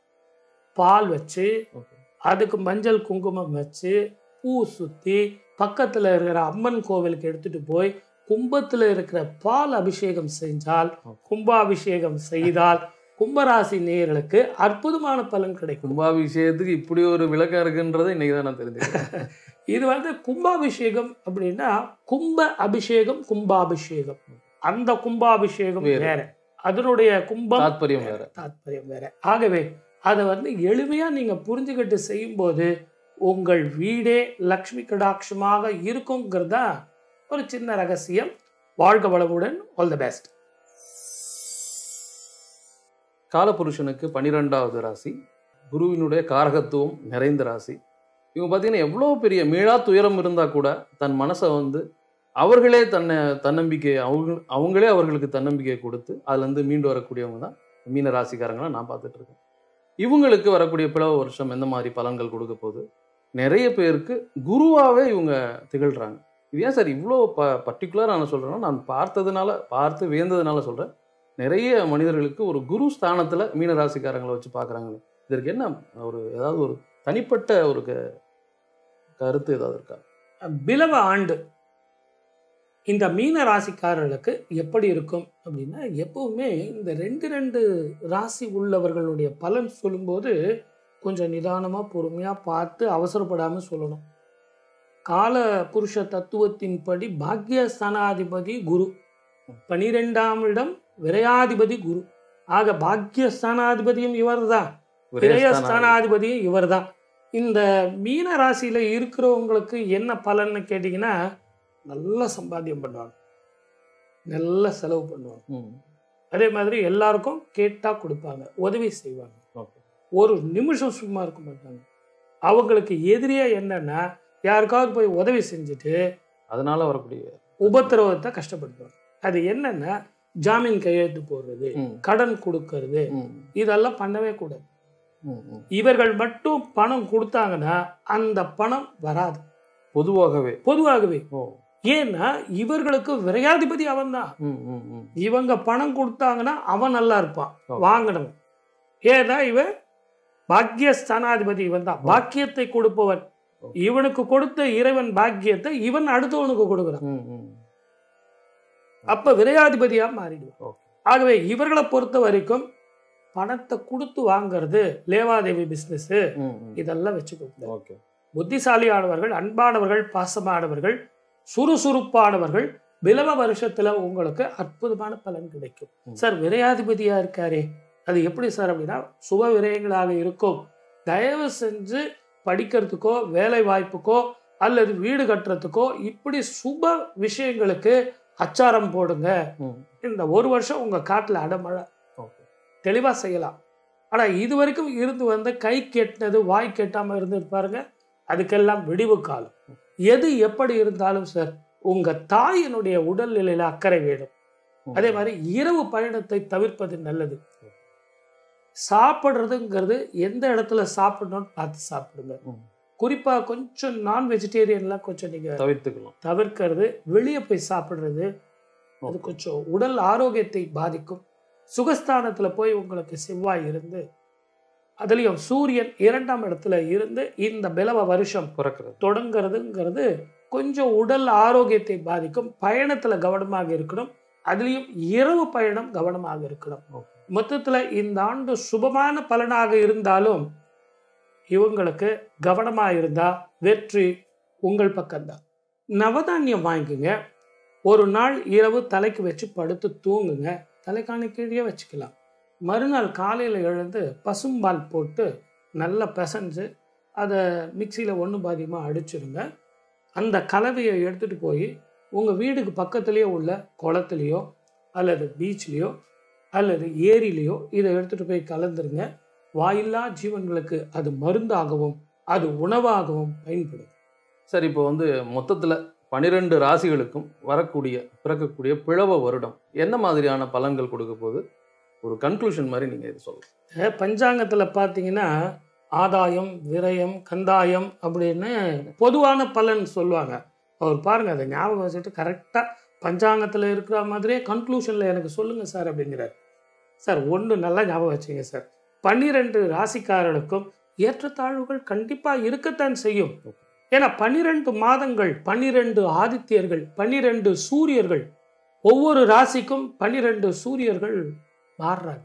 Speaker 2: பால் வச்சு
Speaker 1: Okay.
Speaker 2: அதுக்கு மஞ்சள் குங்குமம் வச்சு பூ சுத்தி பக்கத்துல இருக்கிற அம்மன் கோவிலுக்கு எடுத்துட்டு போய் கும்பத்துல இருக்கிற பால் அபிஷேகம் செஞ்சால் கும்பாபிஷேகம் செய்தால் கும்பராசி நேயர்களுக்கு அற்புதமான பலன் கிடைக்கும்
Speaker 1: கும்பாபிஷேகத்துக்கு இப்படி ஒரு விளக்கம் இருக்குன்றதை இன்னைக்கு தான் நான் தெரிஞ்சுக்கிறேன்
Speaker 2: இது வந்து கும்பாபிஷேகம் அப்படின்னா கும்ப அபிஷேகம் கும்பாபிஷேகம் அந்த கும்பாபிஷேகம்
Speaker 1: வேறு.
Speaker 2: வேற அதனுடைய கும்பம்
Speaker 1: தாத்பரியம் வேற
Speaker 2: தாத்பரியம் வேற ஆகவே அதை வந்து எளிமையா நீங்க புரிஞ்சுக்கிட்டு செய்யும்போது உங்கள் வீடே லக்ஷ்மி கடாட்சமாக இருக்குங்கிறது தான் ஒரு சின்ன ரகசியம் வாழ்க வளமுடன் ஆல் தி பெஸ்ட்
Speaker 1: காலபுருஷனுக்கு பன்னிரெண்டாவது ராசி குருவினுடைய காரகத்துவம் நிறைந்த ராசி இவங்க பார்த்தீங்கன்னா எவ்வளோ பெரிய மீளா துயரம் இருந்தால் கூட தன் மனசை வந்து அவர்களே தன்னை தன்னம்பிக்கை அவங்க அவங்களே அவர்களுக்கு தன்னம்பிக்கையை கொடுத்து அதுலேருந்து மீண்டு வரக்கூடியவங்க தான் மீன ராசிக்காரங்களை நான் பார்த்துட்டு இருக்கேன் இவங்களுக்கு வரக்கூடிய பிளவ வருஷம் எந்த மாதிரி பலன்கள் கொடுக்க போகுது நிறைய பேருக்கு குருவாகவே இவங்க திகழ்கிறாங்க இது ஏன் சார் இவ்வளோ ப பர்டிகுலராக நான் சொல்கிறேன்னா நான் பார்த்ததுனால பார்த்து வியந்ததுனால சொல்கிறேன் நிறைய மனிதர்களுக்கு ஒரு குரு ஸ்தானத்தில் மீன ராசிக்காரங்களை வச்சு பார்க்குறாங்க இதற்கு என்ன ஒரு ஏதாவது ஒரு தனிப்பட்ட ஒரு க- கருத்து ஏதாவது இருக்கா
Speaker 2: பிலவ ஆண்டு இந்த மீன ராசிக்காரர்களுக்கு எப்படி இருக்கும் அப்படின்னா எப்பவுமே இந்த ரெண்டு ரெண்டு ராசி உள்ளவர்களுடைய பலன் சொல்லும்போது கொஞ்சம் நிதானமாக பொறுமையாக பார்த்து அவசரப்படாமல் சொல்லணும் கால புருஷ தத்துவத்தின்படி பாக்யஸ்தானாதிபதி குரு பனிரெண்டாம் இடம் விரையாதிபதி குரு ஆக பாக்யஸ்தானாதிபதியும் இவர்தான் விரயஸ்தானாதிபதியும் இவர்தான் இந்த மீன ராசியில இருக்கிறவங்களுக்கு என்ன பலன்னு கேட்டிங்கன்னா நல்ல சம்பாத்தியம் பண்ணுவாங்க நல்ல செலவு பண்ணுவாங்க
Speaker 1: ம்
Speaker 2: அதே மாதிரி எல்லாருக்கும் கேட்டா கொடுப்பாங்க உதவி செய்வாங்க
Speaker 1: ஓகே
Speaker 2: ஒரு நிமிஷம் சும்மா இருக்க மாட்டாங்க அவங்களுக்கு எதிரியே என்னன்னா யாருக்காவது போய் உதவி செஞ்சுட்டு
Speaker 1: அதனால வரக்கூடிய
Speaker 2: உபத்திரவத்தை கஷ்டப்படுத்துவாங்க அது என்னன்னா ஜாமீன் கையெழுத்து போடுறது
Speaker 1: ம்
Speaker 2: கடன் கொடுக்கறது
Speaker 1: ம்
Speaker 2: இதெல்லாம் பண்ணவே கூடாது
Speaker 1: ம் ம்
Speaker 2: இவர்கள் மட்டும் பணம் கொடுத்தாங்கன்னா அந்த பணம் வராது
Speaker 1: பொதுவாகவே
Speaker 2: பொதுவாகவே
Speaker 1: ஓ
Speaker 2: ஏன்னா இவர்களுக்கு விரையாதிபதி அவன்தான்
Speaker 1: ம் ம் ம்
Speaker 2: இவங்க பணம் கொடுத்தாங்கன்னா அவன் நல்லா இருப்பான்
Speaker 1: Okay.
Speaker 2: வாங்கணும் ஏன்னா இவன் பாக்கியஸ்தானாதிபதி இவன் தான் பாக்கியத்தை கொடுப்பவன்
Speaker 1: Okay.
Speaker 2: இவனுக்கு கொடுத்த இறைவன் பாக்கியத்தை இவன் அடுத்தவனுக்கு கொடுக்குறான்
Speaker 1: ம் ம்
Speaker 2: அப்ப விரையாதிபதியா மாறிடுவான்
Speaker 1: ஓகே
Speaker 2: ஆகவே இவர்களை பொறுத்த வரைக்கும் பணத்தை கொடுத்து வாங்குறது லேவாதேவி பிசினஸ்
Speaker 1: ம் ம்
Speaker 2: இதெல்லாம் வச்சுக்கோ
Speaker 1: ஓகே
Speaker 2: புத்திசாலியானவர்கள் அன்பானவர்கள் பாசமானவர்கள் சுறுசுறுப்பானவர்கள் பிலவ வருஷத்துல உங்களுக்கு அற்புதமான பலன் கிடைக்கும்
Speaker 1: ம்.
Speaker 2: சார் விரையாதிபதியா இருக்காரே அது எப்படி சார் அப்படின்னா சுப விரயங்களாக இருக்கும் தயவு செஞ்சு படிக்கிறதுக்கோ வேலை வாய்ப்புக்கோ அல்லது வீடு கட்டுறதுக்கோ இப்படி சுப விஷயங்களுக்கு அச்சாரம் போடுங்க
Speaker 1: ம்
Speaker 2: இந்த ஒரு வருஷம் உங்க காட்டுல அடமழை
Speaker 1: ஓகே
Speaker 2: தெளிவா செய்யலாம் ஆனா இது வரைக்கும் இருந்து வந்த கை கெட்டினது வாய் கெட்டாம இருந்தது பாருங்க அதுக்கெல்லாம் விடிவு காலம் எது எப்படி இருந்தாலும் சார் உங்க தாயினுடைய உடல்நிலையில அக்கறை வேணும்
Speaker 1: ம்.
Speaker 2: அதே மாதிரி இரவு பயணத்தை தவிர்ப்பது நல்லது சாப்பிட்றதுங்கிறது எந்த இடத்துல சாப்பிடணும்னு பார்த்து சாப்பிடுங்க
Speaker 1: ம்.
Speaker 2: குறிப்பா கொஞ்சம் நான் வெஜிடேரியன்லாம் கொஞ்சம் நீங்க
Speaker 1: தவிர்த்துக்கலாம்
Speaker 2: தவிர்க்கிறது வெளியே போய் சாப்பிடுறது அது கொஞ்சம் உடல் ஆரோக்கியத்தை பாதிக்கும் சுகஸ்தானத்துல போய் உங்களுக்கு செவ்வாய் இருந்து அதுலயும் சூரியன் இரண்டாம் இடத்துல இருந்து இந்த பிலவ வருஷம்
Speaker 1: பிறக்கிறது
Speaker 2: தொடங்குறதுங்கிறது கொஞ்சம் உடல் ஆரோக்கியத்தை பாதிக்கும் பயணத்துல கவனமாக இருக்கணும் அதுலயும் இரவு பயணம் கவனமாக இருக்கணும்
Speaker 1: ஓகே
Speaker 2: மொத்தத்துல இந்த ஆண்டு சுபமான பலனாக இருந்தாலும் இவங்களுக்கு கவனமா இருந்தா வெற்றி உங்கள் பக்கம்தான் நவதானியம் வாங்கிக்கோங்க ஒரு நாள் இரவு தலைக்கு வச்சு படுத்து தூங்குங்க தலைக்காணி கீழே வச்சுக்கலாம் மறுநாள் காலையில் எழுந்து பசும்பால் போட்டு நல்லா பிசைஞ்சு அதை மிக்சியில் ஒன்று பாதியமாக அடிச்சிருங்க அந்த கலவையை எடுத்துகிட்டு போய் உங்கள் வீடுக்கு பக்கத்துலேயே உள்ள குளத்துலேயோ அல்லது பீச்லேயோ அல்லது ஏரியிலையோ இதை எடுத்துகிட்டு போய் கலந்துருங்க வாயில்லா ஜீவன்களுக்கு அது மருந்தாகவும் அது உணவாகவும் பயன்படும்
Speaker 1: சரி இப்போ வந்து மொத்தத்தில் பனிரெண்டு ராசிகளுக்கும் வரக்கூடிய பிறக்கக்கூடிய பிளவ வருடம் என்ன மாதிரியான பலன்கள் கொடுக்க போகுது ஒரு கன்க்ளூஷன் மாதிரி நீங்கள் இது சொல்லலாம்
Speaker 2: பஞ்சாங்கத்தில் பார்த்தீங்கன்னா ஆதாயம் விரயம் கந்தாயம் அப்படின்னு பொதுவான பலன் சொல்லுவாங்க அவர் பாருங்க அதை ஞாபகம் வச்சுட்டு கரெக்டாக பஞ்சாங்கத்தில் இருக்கிற மாதிரியே கன்க்ளூஷனில் எனக்கு சொல்லுங்கள் சார் அப்படிங்கிறார் சார் ஒன்று நல்லா ஞாபகம் வச்சுங்க சார் பன்னிரெண்டு ராசிக்காரர்களுக்கும் ஏற்றத்தாழ்வுகள் கண்டிப்பாக இருக்கத்தான் செய்யும் ஏன்னா பன்னிரெண்டு மாதங்கள் பன்னிரெண்டு ஆதித்யர்கள் பன்னிரெண்டு சூரியர்கள் ஒவ்வொரு ராசிக்கும் பன்னிரெண்டு சூரியர்கள் மாறுறாங்க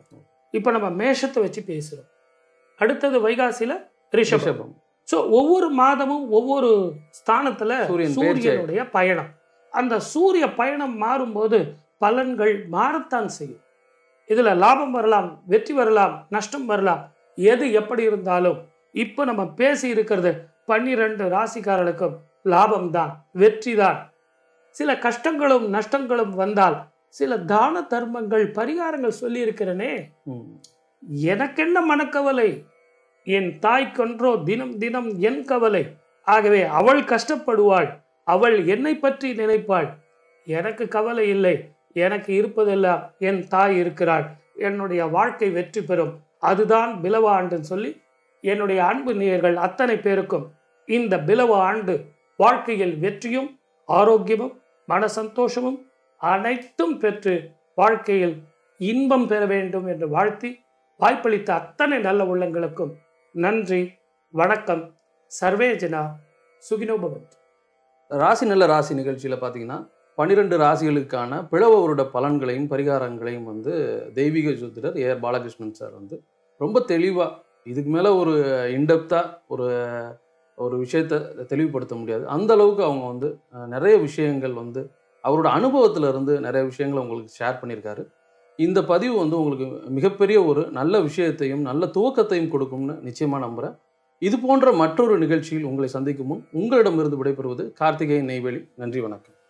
Speaker 2: இப்போ நம்ம மேஷத்தை வச்சு பேசுகிறோம் அடுத்தது வைகாசியில் ரிஷபம்
Speaker 1: ரிஷபம்
Speaker 2: ஸோ ஒவ்வொரு மாதமும் ஒவ்வொரு ஸ்தானத்தில்
Speaker 1: சூரியன் பெயர்ச்சி
Speaker 2: சூரியனுடைய பயணம் அந்த சூரிய பயணம் மாறும்போது பலன்கள் மாறத்தான் செய்யும் இதில் லாபம் வரலாம் வெற்றி வரலாம் நஷ்டம் வரலாம் எது எப்படி இருந்தாலும் இப்போ நம்ம பேசி இருக்கிறது பன்னிரண்டு ராசிக்காரர்களுக்கும் லாபம் தான் வெற்றி தான் சில கஷ்டங்களும் நஷ்டங்களும் வந்தால் சில தான தர்மங்கள் பரிகாரங்கள் சொல்லி இருக்கிறனே
Speaker 1: ம்.
Speaker 2: எனக்கென்ன மனக்கவலை என் தாய்க்கொன்றோ தினம் தினம் என் கவலை ஆகவே அவள் கஷ்டப்படுவாள் அவள் என்னை பற்றி நினைப்பாள் எனக்கு கவலை இல்லை எனக்கு இருப்பதெல்லாம் என் தாய் இருக்கிறாள் என்னுடைய வாழ்க்கை வெற்றி பெறும் அதுதான் பிலவ ஆண்டுன்னு சொல்லி என்னுடைய அன்பு நேயர்கள் அத்தனை பேருக்கும் இந்த பிலவ ஆண்டு வாழ்க்கையில் வெற்றியும் ஆரோக்கியமும் மன சந்தோஷமும் அனைத்தும் பெற்று வாழ்க்கையில் இன்பம் பெற வேண்டும் என்று வாழ்த்தி வாய்ப்பளித்த அத்தனை நல்ல உள்ளங்களுக்கும் நன்றி வணக்கம் சர்வேஜனா சுகினோபவத்
Speaker 1: ராசி நல்ல ராசி நிகழ்ச்சியில் பார்த்தீங்கன்னா பன்னிரெண்டு ராசிகளுக்கான பிளவ வருட பலன்களையும் பரிகாரங்களையும் வந்து தெய்வீக ஜோதிடர் ஏஆர் பாலகிருஷ்ணன் சார் வந்து ரொம்ப தெளிவாக இதுக்கு மேலே ஒரு இன்டெப்த்தாக ஒரு ஒரு விஷயத்தை தெளிவுபடுத்த முடியாது அந்த அளவுக்கு அவங்க வந்து அஹ், நிறைய விஷயங்கள் வந்து அவரோட அனுபவத்துல இருந்து நிறைய விஷயங்களை உங்களுக்கு ஷேர் பண்ணியிருக்காரு இந்த பதிவு வந்து உங்களுக்கு மிகப்பெரிய ஒரு நல்ல விஷயத்தையும் நல்ல துவக்கத்தையும் கொடுக்கும்னு நிச்சயமாக நம்புகிறேன் இது போன்ற மற்றொரு நிகழ்ச்சியில் உங்களை சந்திக்கும் முன் உங்களிடமிருந்து விடைபெறுவது கார்த்திகேயன் நெய்வேலி நன்றி வணக்கம்